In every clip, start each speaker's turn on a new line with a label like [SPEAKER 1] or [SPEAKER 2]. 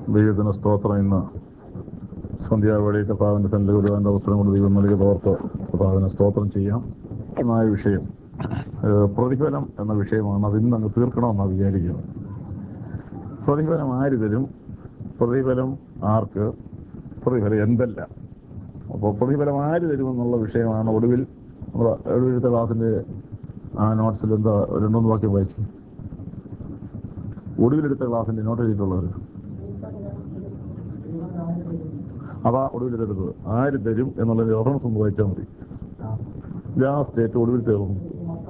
[SPEAKER 1] ദൈവത്തിന് സ്തോത്രം ഇന്ന് സന്ധ്യാവേളി കർത്താവിന്റെ സന്നിധി വരുവാൻ്റെ അവസരം കൊണ്ട് ദൈവം നൽകിയ തോർത്ത് കർത്താവിനെ സ്തോത്രം ചെയ്യാം എന്നായ വിഷയം ഏഹ് പ്രതിഫലം എന്ന വിഷയമാണ് അത് ഇന്ന് അങ്ങ് തീർക്കണമെന്നാണ് വിചാരിക്കുന്നത് പ്രതിഫലം ആര് തരും പ്രതിഫലം ആർക്ക് പ്രതിഫലം എന്തല്ല അപ്പോൾ പ്രതിഫലം ആര് തരുമെന്നുള്ള വിഷയമാണ് ഒടുവിൽ നമ്മുടെ ഒടുവിലത്തെ ക്ലാസ്സിന്റെ ആ നോട്ട്സിൽ എന്താ രണ്ടൊന്ന് വാക്യം വായിച്ചു ഒടുവിലെടുത്ത ക്ലാസ്സിന്റെ നോട്ട് എഴുതിയിട്ടുള്ളവർ അതാ ഒടുവിലെടുത്തത് ആര് തരും എന്നുള്ളതിന്റെ റെഫറൻസ് ഒന്ന് വായിച്ചാൽ മതി ലാസ്റ്റ് ഏറ്റവും ഒടുവിലത്തെ റെഫറൻസ്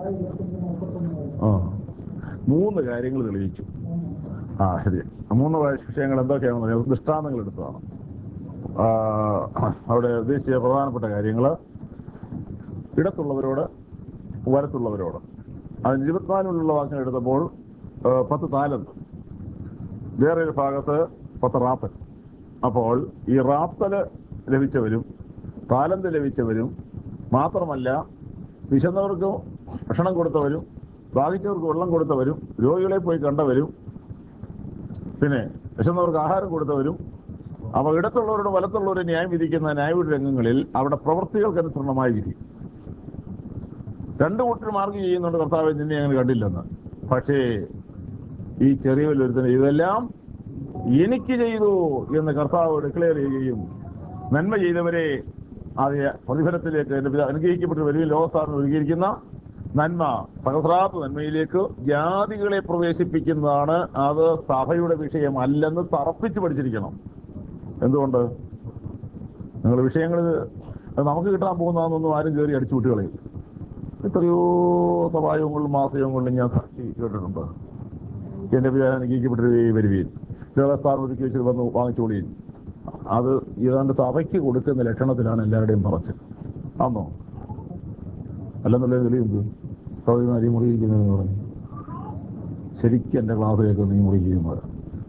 [SPEAKER 1] ആ മൂന്ന് കാര്യങ്ങൾ തെളിയിച്ചു ആ ശരി മൂന്ന് വിഷയങ്ങൾ എന്തൊക്കെയാണെന്ന് അറിയാം ദൃഷ്ടാന്തങ്ങൾ എടുത്തതാണ് ആ, അവിടെ ഉദ്ദേശിച്ച പ്രധാനപ്പെട്ട കാര്യങ്ങൾ ഇടത്തുള്ളവരോട് വലത്തുള്ളവരോട് അതിന് ഇരുപത്തിനാലിനുള്ള വാക്യം എടുത്തപ്പോൾ ആ, പത്ത് താലന്ത് വേറെ ഒരു ഭാഗത്ത് പത്ത് റാത്തൽ അപ്പോൾ ഈ റാത്തല് ലഭിച്ചവരും താലന്ത് ലഭിച്ചവരും മാത്രമല്ല വിശന്നവർക്ക് ഭക്ഷണം കൊടുത്തവരും ദാഹിച്ചവർക്ക് വെള്ളം കൊടുത്തവരും രോഗികളെ പോയി കണ്ടവരും പിന്നെ വിശന്നവർക്ക് ആഹാരം കൊടുത്തവരും അവ ഇടത്തുള്ളവരോട് വലത്തുള്ളവരെ ന്യായം വിധിക്കുന്ന ന്യായവിധി രംഗങ്ങളിൽ അവിടെ പ്രവൃത്തികൾക്കനുസരണമായ വിധി രണ്ടു കൂട്ടർ മാർഗ് ചെയ്യുന്നുണ്ട് കർത്താവ് നിന്നെ അങ്ങനെ കണ്ടില്ലെന്ന് പക്ഷേ ഈ ചെറിയ ഒരുത്തിന് ഇതെല്ലാം എനിക്ക് ചെയ്തു എന്ന് കർത്താവ് ഡിക്ലെയർ ചെയ്യുകയും നന്മ ചെയ്തവരെ അത് പ്രതിഫലത്തിലേക്ക് എന്റെ പിതാ അനുഗ്രഹിക്കപ്പെട്ട് വലിയ ലോകസ്ഥാനം ഒരുക്കിയിരിക്കുന്ന നന്മ സഹസ്രാത്ത നന്മയിലേക്ക് ജാതികളെ പ്രവേശിപ്പിക്കുന്നതാണ് അത് സഭയുടെ വിഷയമല്ലെന്ന് തറപ്പിച്ച് പഠിച്ചിരിക്കണം എന്തുകൊണ്ട് നിങ്ങൾ വിഷയങ്ങൾ നമുക്ക് കിട്ടാൻ പോകുന്നതെന്നൊന്നും ആരും കയറി അടിച്ചു വിട്ടുകളയും എത്രയോ സഭായോഗങ്ങളിലും മാസയോഗങ്ങളിലും ഞാൻ സാക്ഷി കേട്ടിട്ടുണ്ട് എന്റെ പിതാവ് അനുഗ്രഹിക്കപ്പെട്ടൊരു വരുവീൻ ദേവസ്ഥാനം ഒതുക്കി വെച്ച് വന്ന് വാങ്ങിച്ചോളിയും അത് ഏതാണ്ട് സഭയ്ക്ക് കൊടുക്കുന്ന ലക്ഷണത്തിലാണ് എല്ലാവരുടെയും പറച്ച് ആന്നോ അല്ലെന്നുള്ളത് തെളിയുന്നത് സൗകര്യം മുറിയിരിക്കുന്നതെന്ന് പറഞ്ഞു ശരിക്കും എന്റെ ക്ലാസ് കേൾക്കുന്ന നീ മുറിയിരിക്കുന്നവരാ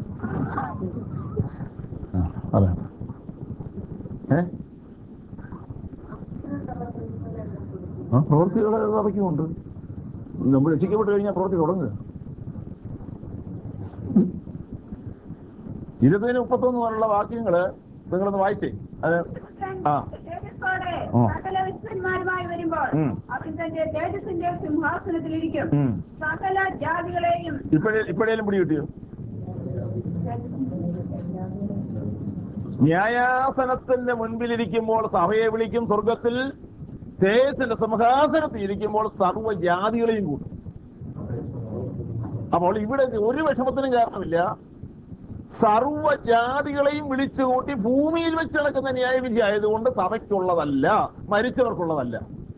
[SPEAKER 1] ആ, അതെ ഏ ആ പ്രവൃത്തികളെ സഭയ്ക്കുമുണ്ട് നമ്മൾ രക്ഷിക്കപ്പെട്ട് കഴിഞ്ഞാൽ പ്രവൃത്തി തുടങ്ങുക ഇരുപതിന് മുപ്പത്തൊന്ന് പോലുള്ള വാക്യങ്ങള് നിങ്ങളൊന്ന് വായിച്ചേ അത് ആ
[SPEAKER 2] തേജസ്സോടെ
[SPEAKER 1] ആ.
[SPEAKER 2] സകല വിശുദ്ധന്മാരുമായി വരുമ്പോൾ
[SPEAKER 1] ഉം.
[SPEAKER 2] അവൻ തന്റെ തേജസ്സിന്റെ സിംഹാസനത്തിലിരിക്കും
[SPEAKER 1] ഉം.
[SPEAKER 2] സകല ജാതികളെയും
[SPEAKER 1] ഇപ്പോഴേ ഇപ്പോഴേലും പിടി കിട്ടിയോ ന്യായാസനത്തിന്റെ മുൻപിലിരിക്കുമ്പോൾ സഭയെ വിളിക്കും സ്വർഗത്തിൽ തേജസ്സിന്റെ സിംഹാസനത്തിൽ ഇരിക്കുമ്പോൾ സർവ്വജാതികളെയും കൂട്ടും അപ്പോൾ ഇവിടെ ഒരു വിഷമത്തിനും കാരണമില്ല സർവ്വജാതികളെയും വിളിച്ചുകൂട്ടി ഭൂമിയിൽ വെച്ച് നടക്കുന്ന ന്യായവിധി ആയതുകൊണ്ട് സഭയ്ക്കുള്ളതല്ല മരിച്ചവർക്കുള്ളതല്ല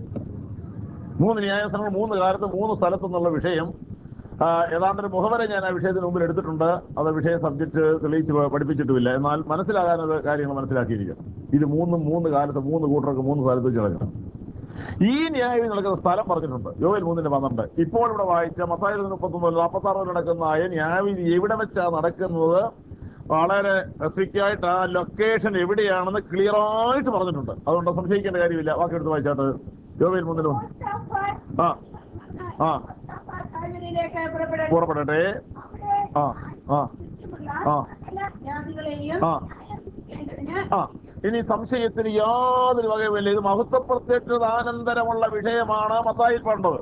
[SPEAKER 1] മൂന്ന് ന്യായാസനങ്ങൾ മൂന്ന് കാലത്ത് മൂന്ന് സ്ഥലത്തെന്നുള്ള വിഷയം ആ, ഏതാണ്ട് ഒരു മുഖവരെ ഞാൻ ആ വിഷയത്തിന് മുമ്പിൽ എടുത്തിട്ടുണ്ട് അത് വിഷയ സബ്ജക്ട് തെളിയിച്ച് പ- പഠിപ്പിച്ചിട്ടുമില്ല എന്നാൽ മനസ്സിലാകാനത് കാര്യങ്ങൾ മനസ്സിലാക്കിയിരിക്കും ഇത് മൂന്നും മൂന്ന് കാലത്ത് മൂന്ന് കൂട്ടർക്ക് മൂന്ന് സ്ഥലത്ത് വെച്ച് നടക്കണം ഈ ന്യായം നടക്കുന്ന സ്ഥലം പറഞ്ഞിട്ടുണ്ട് യോവൽ മൂന്നിന്റെ പന്ത്രണ്ട് ഇപ്പോൾ ഇവിടെ വായിച്ച മത്തായിരത്തി മുപ്പത്തൊമ്പത് നാൽപ്പത്തി ആറിൽ നടക്കുന്ന ആ ന്യായവിധി എവിടെ വെച്ചാ നടക്കുന്നത് വളരെ സ്പെസിഫിക് ആയിട്ട് ആ ലൊക്കേഷൻ എവിടെയാണെന്ന് ക്ലിയർ ആയിട്ട് പറഞ്ഞിട്ടുണ്ട് അതുകൊണ്ട് സംശയിക്കേണ്ട കാര്യമില്ല ബാക്കി എടുത്ത് വായിച്ചാട്ട് യോവൽ മൂന്നിലും ആ ആ
[SPEAKER 2] താഴ്വരയിലേക്ക് പുറപ്പെടട്ടെ
[SPEAKER 1] പുറപ്പെടട്ടെ
[SPEAKER 2] അവിടെ
[SPEAKER 1] ആ ആ
[SPEAKER 2] ചുറ്റുമുള്ള
[SPEAKER 1] ആ.
[SPEAKER 2] സകല ജാതികളെയും
[SPEAKER 1] ആ.
[SPEAKER 2] ന്യായവിധിക്കേണ്ടതിന്
[SPEAKER 1] ആ ഇനി സംശയത്തിന് യാതൊരു വകയുമില്ല ഇത് മഹത്വ പ്രത്യക്ഷതാനന്തരമുള്ള വിഷയമാണ് മത്തായിൽ പറഞ്ഞത്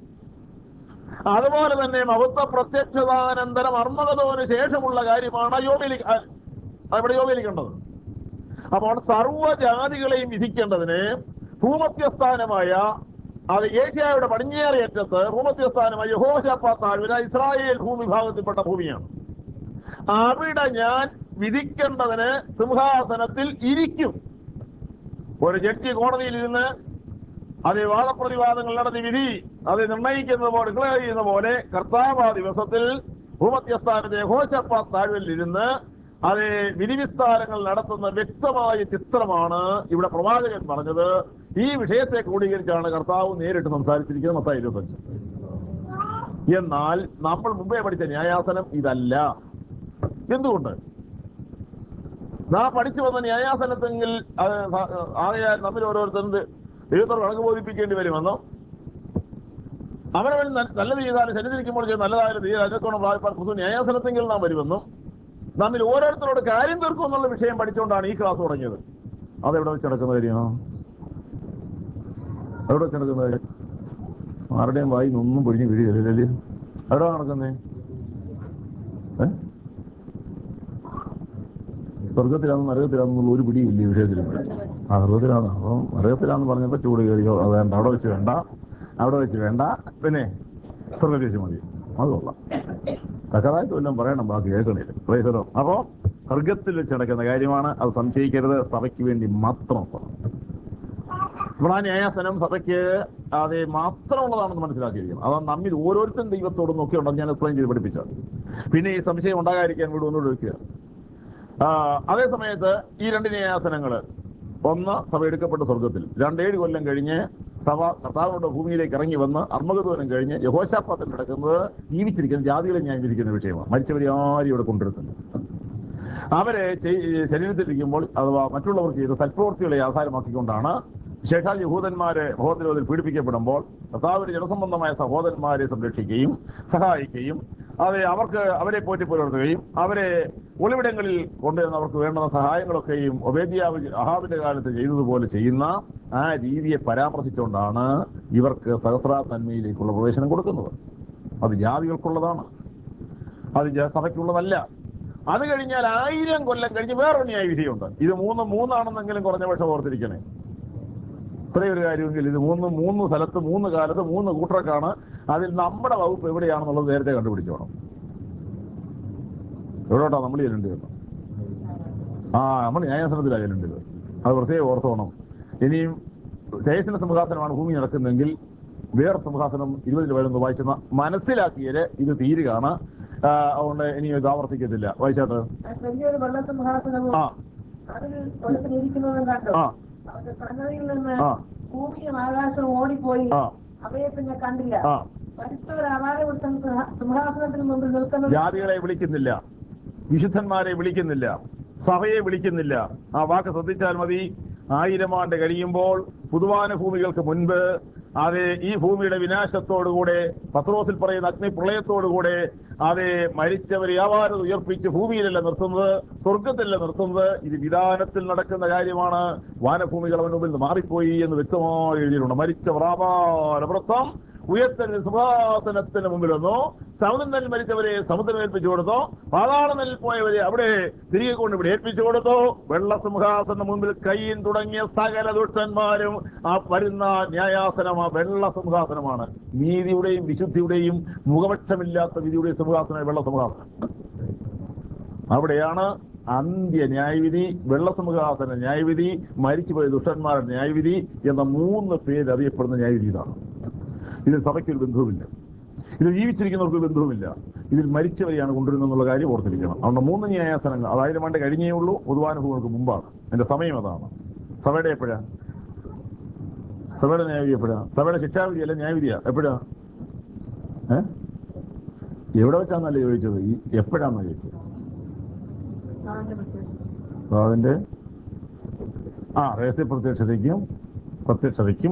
[SPEAKER 1] അതുപോലെ തന്നെ മഹത്വ പ്രത്യക്ഷതാനന്തരം അർമ്മകതോന് ശേഷമുള്ള കാര്യമാണ് യോബിലി ആ, ഇവിടെ യോബിലിക്കേണ്ടത് അപ്പോൾ സർവ്വജാതികളെയും വിധിക്കേണ്ടതിന് ഭൂമധ്യസ്ഥാനമായ അത് ഏഷ്യയുടെ പടിഞ്ഞേറെ അറ്റത്ത് ഭൂമധ്യസ്ഥാനമായ യഹോശാപ്പാ താഴ്വര ഇസ്രായേൽ ഭൂമിഭാഗത്തിൽപ്പെട്ട ഭൂമിയാണ് അവിടെ ഞാൻ വിധിക്കേണ്ടതിന് സിംഹാസനത്തിൽ ഇരിക്കും ഒരു ജഡ്ജി കോടതിയിൽ ഇരുന്ന് അത് വാദപ്രതിവാദങ്ങൾ നടത്തി വിധി അത് നിർണയിക്കുന്നത് പോലെ ഡിക്ലെയർ ചെയ്യുന്ന പോലെ കർത്താവ് ആ ദിവസത്തിൽ ഭൂമധ്യസ്ഥാനത്തെ ഘോഷപ്പ താഴ്വലിൽ ഇരുന്ന് അത് വിധിവിസ്താരങ്ങൾ നടത്തുന്ന വ്യക്തമായ ചിത്രമാണ് ഇവിടെ പ്രവാചകൻ പറഞ്ഞത് ഈ വിഷയത്തെ ക്രോഡീകരിച്ചാണ് കർത്താവ് നേരിട്ട് സംസാരിച്ചിരിക്കുന്നത് മത്തായി ഇരുപത്തഞ്ച് എന്നാൽ നമ്മൾ മുമ്പേ പഠിച്ച ന്യായാസനം ഇതല്ല എന്തുകൊണ്ട് നാം പഠിച്ചു വന്ന ന്യായാസനത്തെങ്കിൽ അത് സ- ആകയാൽ നമ്മിൽ ഓരോരുത്തരും ദൈവത്തോട് കണക്ക് ബോധിപ്പിക്കേണ്ടി വരുമെന്നോ അവനവൻ ന- നല്ലത് ചെയ്താലും ശനിതിരിക്കുമ്പോൾ ചെയ്ത് നല്ലതായാലും തീരെ അതിനൊക്കെ പ്രായപ്പാട് പുതു ന്യായാസനത്തെങ്കിൽ നാം വരുമെന്നും നമ്മിൽ ഓരോരുത്തരോട് കാര്യം തീർക്കും എന്നുള്ള വിഷയം പഠിച്ചുകൊണ്ടാണ് ഈ ക്ലാസ് തുടങ്ങിയത് അതെവിടെ വെച്ച് നടക്കുന്ന കാര്യമോ എവിടെ വെച്ച് നടക്കുന്ന കാര്യം ആരുടെയും വായി ഒന്നും പൊഴിഞ്ഞ് വീഴുകയല്ലേ എവിടെ നടക്കുന്നേ ഏ സ്വർഗത്തിലാണെന്ന് നരകത്തിലാണെന്നുള്ള ഒരു പിടിയില്ല ഈ വിഷയത്തിൽ ആ സ്വർഗത്തിലാണ് അപ്പം നരകത്തിലാന്ന് പറഞ്ഞപ്പോ ചൂട് കയറിയോ അത് വേണ്ട അവിടെ വെച്ച് വേണ്ട അവിടെ വെച്ച് വേണ്ട പിന്നെ സ്വർഗത്തിൽ വെച്ച് മതി അത് കൊള്ളാം തക്കതായിട്ട് വല്ലതും പറയണം ബാക്കി കേൾക്കണില്ല പ്രൈസറോ അപ്പോ സ്വർഗത്തിൽ വെച്ച് നടക്കുന്ന കാര്യമാണ് അത് സംശയിക്കരുത് സഭയ്ക്ക് വേണ്ടി മാത്രം അപ്പോൾ ആ ന്യായാസനം സഭയ്ക്ക് അത് മാത്രമുള്ളതാണെന്ന് മനസ്സിലാക്കിയിരിക്കണം അത് നമ്മിൽ ഓരോരുത്തരും ദൈവത്തോടും ഒക്കെ ഉണ്ടെന്ന് ഞാൻ എക്സ്പ്ലെയിൻ ചെയ്ത് പഠിപ്പിച്ചത് പിന്നെ ഈ സംശയം ഉണ്ടാകാതിരിക്കാൻ കൂടി ഒന്നുകൂടി വയ്ക്കുക ആ, അതേ സമയത്ത് ഈ രണ്ട് ന്യായാസനങ്ങള് ഒന്ന് സഭ എടുക്കപ്പെട്ട സ്വർഗത്തിൽ രണ്ടേഴ് കൊല്ലം കഴിഞ്ഞ് സഭ കർത്താവിന്റെ ഭൂമിയിലേക്ക് ഇറങ്ങി വന്ന് അർമ്മകത്വനം കഴിഞ്ഞ് യഹോശാപ്പാത്തിൽ നടക്കുന്നത് ജീവിച്ചിരിക്കുന്ന ജാതികളെ ന്യായീകരിക്കുന്ന വിഷയമാണ് മരിച്ചവരെ ആരും ഇവിടെ കൊണ്ടുവരുത്തുന്നു അവരെ ചെയ്- ശരീരത്തിലിരിക്കുമ്പോൾ അഥവാ മറ്റുള്ളവർ ചെയ്ത സൽപ്രവൃത്തികളെ ആധാരമാക്കിക്കൊണ്ടാണ് ശേഷാൽ യഹൂദന്മാരെ മഹോദരവതിൽ പീഡിപ്പിക്കപ്പെടുമ്പോൾ കർത്താവിന്റെ ജനസംബന്ധമായ സഹോദരന്മാരെ സംരക്ഷിക്കുകയും സഹായിക്കുകയും അത് അവർക്ക് അവരെ പോറ്റി പുലർത്തുകയും അവരെ ഒളിവിടങ്ങളിൽ കൊണ്ടുവന്ന് അവർക്ക് വേണ്ടുന്ന സഹായങ്ങളൊക്കെയും ഒബേദിയാവ് അഹാബിന്റെ കാലത്ത് ചെയ്തതുപോലെ ചെയ്യുന്ന ആ രീതിയെ പരാമർശിച്ചുകൊണ്ടാണ് ഇവർക്ക് സഹസ്രാ നന്മയിലേക്കുള്ള പ്രവേശനം കൊടുക്കുന്നത് അത് ജാതികൾക്കുള്ളതാണ് അത് ജ- സഭയ്ക്കുള്ളതല്ല അത് കഴിഞ്ഞാൽ ആയിരം കൊല്ലം കഴിഞ്ഞ് വേറൊരു ന്യായവിധിയുണ്ട് ഇത് മൂന്ന് മൂന്നാണെന്നെങ്കിലും കുറഞ്ഞ പക്ഷം ഓർത്തിരിക്കണേ ഇത്രയും ഒരു കാര്യമെങ്കിൽ ഇത് മൂന്ന് മൂന്ന് സ്ഥലത്ത് മൂന്ന് കാലത്ത് മൂന്ന് കൂട്ടർക്കാണ് അതിൽ നമ്മുടെ വകുപ്പ് എവിടെയാണെന്നുള്ളത് നേരത്തെ കണ്ടുപിടിച്ചോണം എവിടോട്ടാ നമ്മൾ ചെല്ലേണ്ടത് ആ നമ്മൾ ന്യായാസനത്തിലാണ് ചെല്ലേണ്ടത് അത് പ്രത്യേകം ഓർത്തോണം ഇനിയും ദേശന സിംഹാസനമാണ് ഭൂമി നടക്കുന്നതെങ്കിൽ വേറെ സിംഹാസനം ഇരുപതിൽ വരുന്നത് വായിച്ച മനസ്സിലാക്കിയത് ഇത് തീരുകയാണ് ആ, അതുകൊണ്ട് ഇനി ഇത് ആവർത്തിക്കത്തില്ല വായിച്ചാട്ട്
[SPEAKER 2] വലിയൊരു വെള്ളസിംഹാസനവും
[SPEAKER 1] ആ
[SPEAKER 2] അതിൽ ഒരുത്തരിക്കുന്നതും കണ്ടു
[SPEAKER 1] ആ
[SPEAKER 2] അവന്റെ കണ്ണതിൽ നിന്ന്
[SPEAKER 1] ആ
[SPEAKER 2] ഭൂമിയും ആകാശവും ഓടിപ്പോയി
[SPEAKER 1] ആ
[SPEAKER 2] അവയെ പിന്നെ കണ്ടില്ല
[SPEAKER 1] ആ
[SPEAKER 2] മരിച്ചവർ അപാരവൃത്തം സിംഹാസനത്തിന് മുമ്പിൽ നിൽക്കുന്നത്
[SPEAKER 1] ജാതികളെ വിളിക്കുന്നില്ല വിശുദ്ധന്മാരെ വിളിക്കുന്നില്ല സഭയെ വിളിക്കുന്നില്ല ആ വാക്ക് ശ്രദ്ധിച്ചാൽ മതി ആയിരം ആണ്ട് കഴിയുമ്പോൾ പുതുവാനുഭൂമികൾക്ക് മുൻപ് അത് ഈ ഭൂമിയുടെ വിനാശത്തോടുകൂടെ പത്രോസിൽ പറയുന്ന അഗ്നിപ്രളയത്തോടുകൂടെ അത് മരിച്ചവരെ യാവാരത് ഉയർപ്പിച്ച് ഭൂമിയിലല്ല നിർത്തുന്നത് സ്വർഗത്തിലല്ല നിർത്തുന്നത് ഇത് വിധാനത്തിൽ നടക്കുന്ന കാര്യമാണ് വാനഭൂമികൾ അവന് മുമ്പിൽ നിന്ന് മാറിപ്പോയി എന്ന് വ്യക്തമായി എഴുതിയിട്ടുണ്ട് മരിച്ചവർ ആപാരവൃത്തം ഉയർത്തലിന് സിംഹാസനത്തിന് മുമ്പിൽ വന്നു സമുദ്രനിൽ മരിച്ചവരെ സമുദ്രം ഏൽപ്പിച്ചു കൊടുത്തു പാതാളനിൽ പോയവരെ അവിടെ തിരികെ കൊണ്ട് ഇവിടെ ഏൽപ്പിച്ചു കൊടുത്തു വെള്ള സിംഹാസനം മുമ്പിൽ കയ്യിൽ തുടങ്ങിയ സകല ദുഷ്ടന്മാരും ആ വരുന്ന ന്യായാസനം ആ വെള്ള സിംഹാസനമാണ് നീതിയുടെയും വിശുദ്ധിയുടെയും മുഖപക്ഷമില്ലാത്ത വിധിയുടെയും സിംഹാസനം വെള്ള സിംഹാസനം അവിടെയാണ് അന്ത്യ ന്യായവിധി വെള്ളസിംഹാസന ന്യായവിധി മരിച്ചുപോയ ദുഷ്ടന്മാരുടെ ന്യായവിധി എന്ന മൂന്ന് പേര് അറിയപ്പെടുന്ന ന്യായവിധി ഇതാണ് ഇതിൽ സഭയ്ക്കൊരു ബന്ധവുമില്ല ഇതിൽ ജീവിച്ചിരിക്കുന്നവർക്ക് ഒരു ബന്ധവുമില്ല ഇതിൽ മരിച്ചവരെയാണ് കൊണ്ടുവരുന്നത് എന്നുള്ള കാര്യം ഓർത്തിരിക്കണം അതുകൊണ്ട് മൂന്ന് ന്യായാസനങ്ങൾ അതായിരം ആണ്ട് കഴിഞ്ഞേ ഉള്ളൂ പൊതുവാനുഭവങ്ങൾക്ക് മുമ്പാണ് എന്റെ സമയം അതാണ് സഭയുടെ എപ്പോഴാ സഭയുടെ ന്യായവിധി എപ്പോഴാ സഭയുടെ ശിക്ഷാവിധി അല്ല ന്യായവിധിയാ എപ്പോഴാ ഏ എവിടെ വെച്ചാന്നല്ലേ ചോദിച്ചത് ഈ എപ്പോഴാന്നാ ചോദിച്ചത് അപ്പൊ അതിന്റെ ആ രഹസ്യ പ്രത്യക്ഷതയ്ക്കും പ്രത്യക്ഷതയ്ക്കും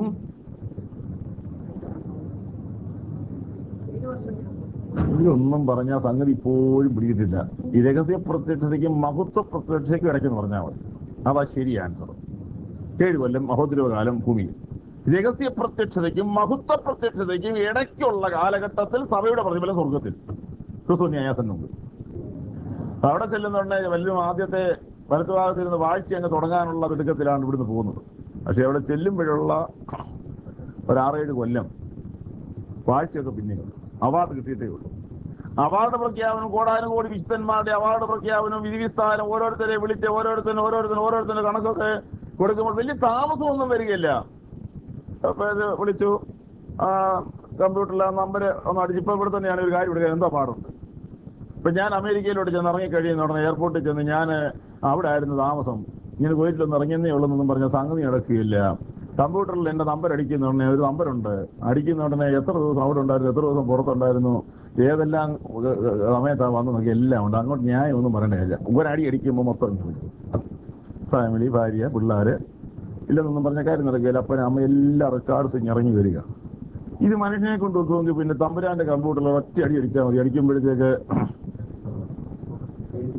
[SPEAKER 1] ഇതൊന്നും പറഞ്ഞാൽ സംഗതി ഇപ്പോഴും പിടിയിട്ടില്ല ഈ രഹസ്യ പ്രത്യക്ഷതയ്ക്കും മഹത്വ പ്രത്യക്ഷതയ്ക്കും ഇടയ്ക്കെന്ന് പറഞ്ഞാൽ മതി അതാ ശരി ആൻസർ ഏഴ് കൊല്ലം മഹോദ്രവകാലം ഭൂമിയിൽ രഹസ്യ പ്രത്യക്ഷതയ്ക്കും മഹത്വ പ്രത്യക്ഷതയ്ക്കും ഇടയ്ക്കുള്ള കാലഘട്ടത്തിൽ സഭയുടെ പ്രതിഫലം സ്വർഗത്തിൽ ക്രിസ്തു ന്യായാസനുണ്ട് അവിടെ ചെല്ലുന്നുണ്ടെങ്കിൽ വലിയ ആദ്യത്തെ വലത്തുഭാഗത്തിരുന്ന് വാഴ്ച അങ്ങ് തുടങ്ങാനുള്ള തിടുക്കത്തിലാണ് ഇവിടുന്ന് പോകുന്നത് പക്ഷെ അവിടെ ചെല്ലുമ്പോഴുള്ള ഒരു ആറേഴ് കൊല്ലം വാഴ്ചയൊക്കെ പിന്നെയുണ്ട് അവാർഡ് കിട്ടിയിട്ടേ ഉള്ളൂ അവാർഡ് പ്രഖ്യാപനം കോടാനും കോടി വിശുദ്ധന്മാരുടെ അവാർഡ് പ്രഖ്യാപനം വിധിവിസ്ഥാനം ഓരോരുത്തരെ വിളിച്ച് ഓരോരുത്തരും ഓരോരുത്തരും ഓരോരുത്തരുടെ കണക്കൊക്കെ കൊടുക്കുമ്പോൾ വലിയ താമസമൊന്നും വരികയില്ല അപ്പൊ ഇത് വിളിച്ചു ആ കമ്പ്യൂട്ടറിൽ ആ നമ്പർ ഒന്ന് അടിച്ച് ഇപ്പൊ ഇവിടെ തന്നെയാണ് ഒരു കാര്യം എടുക്കാൻ എന്താ പാടുണ്ട് ഇപ്പൊ ഞാൻ അമേരിക്കയിലോട്ട് ചെന്ന് ഇറങ്ങി കഴിയുന്ന ഉടനെ എയർപോർട്ടിൽ ചെന്ന് ഞാൻ അവിടെ ആയിരുന്നു താമസം ഇങ്ങനെ കുവൈറ്റിലൊന്ന് ഇറങ്ങിയെന്നേ ഉള്ളെന്നൊന്നും പറഞ്ഞ സംഗതി നടക്കുകയില്ല കമ്പ്യൂട്ടറിൽ എന്റെ നമ്പർ അടിക്കുന്ന ഉടനെ ഒരു നമ്പറുണ്ട് അടിക്കുന്ന ഉടനെ എത്ര ദിവസം അവിടെ ഉണ്ടായിരുന്നു എത്ര ദിവസം പുറത്തുണ്ടായിരുന്നു ഏതെല്ലാം സമയത്താണ് വന്നു നോക്കി എല്ലാം ഉണ്ട് അങ്ങോട്ട് ന്യായം ഒന്നും പറയണ്ടേ ഒരടി അടിക്കുമ്പോൾ മൊത്തം ഇങ്ങ് വിളിക്കും. ഫാമിലി ഭാര്യ പിള്ളേര് ഇല്ലെന്നൊന്നും പറഞ്ഞ കാര്യം നടക്കില്ല അപ്പൻ അമ്മ എല്ലാ റെക്കോർഡ്സും ഇങ്ങ് ഇറങ്ങി വരിക ഇത് മനുഷ്യനെ കൊണ്ട് വെക്കുമെങ്കിൽ പിന്നെ തമ്പുരാന്റെ കമ്പ്യൂട്ടറിൽ ഒറ്റ അടി അടിച്ചാൽ മതി അടിക്കുമ്പോഴത്തേക്ക്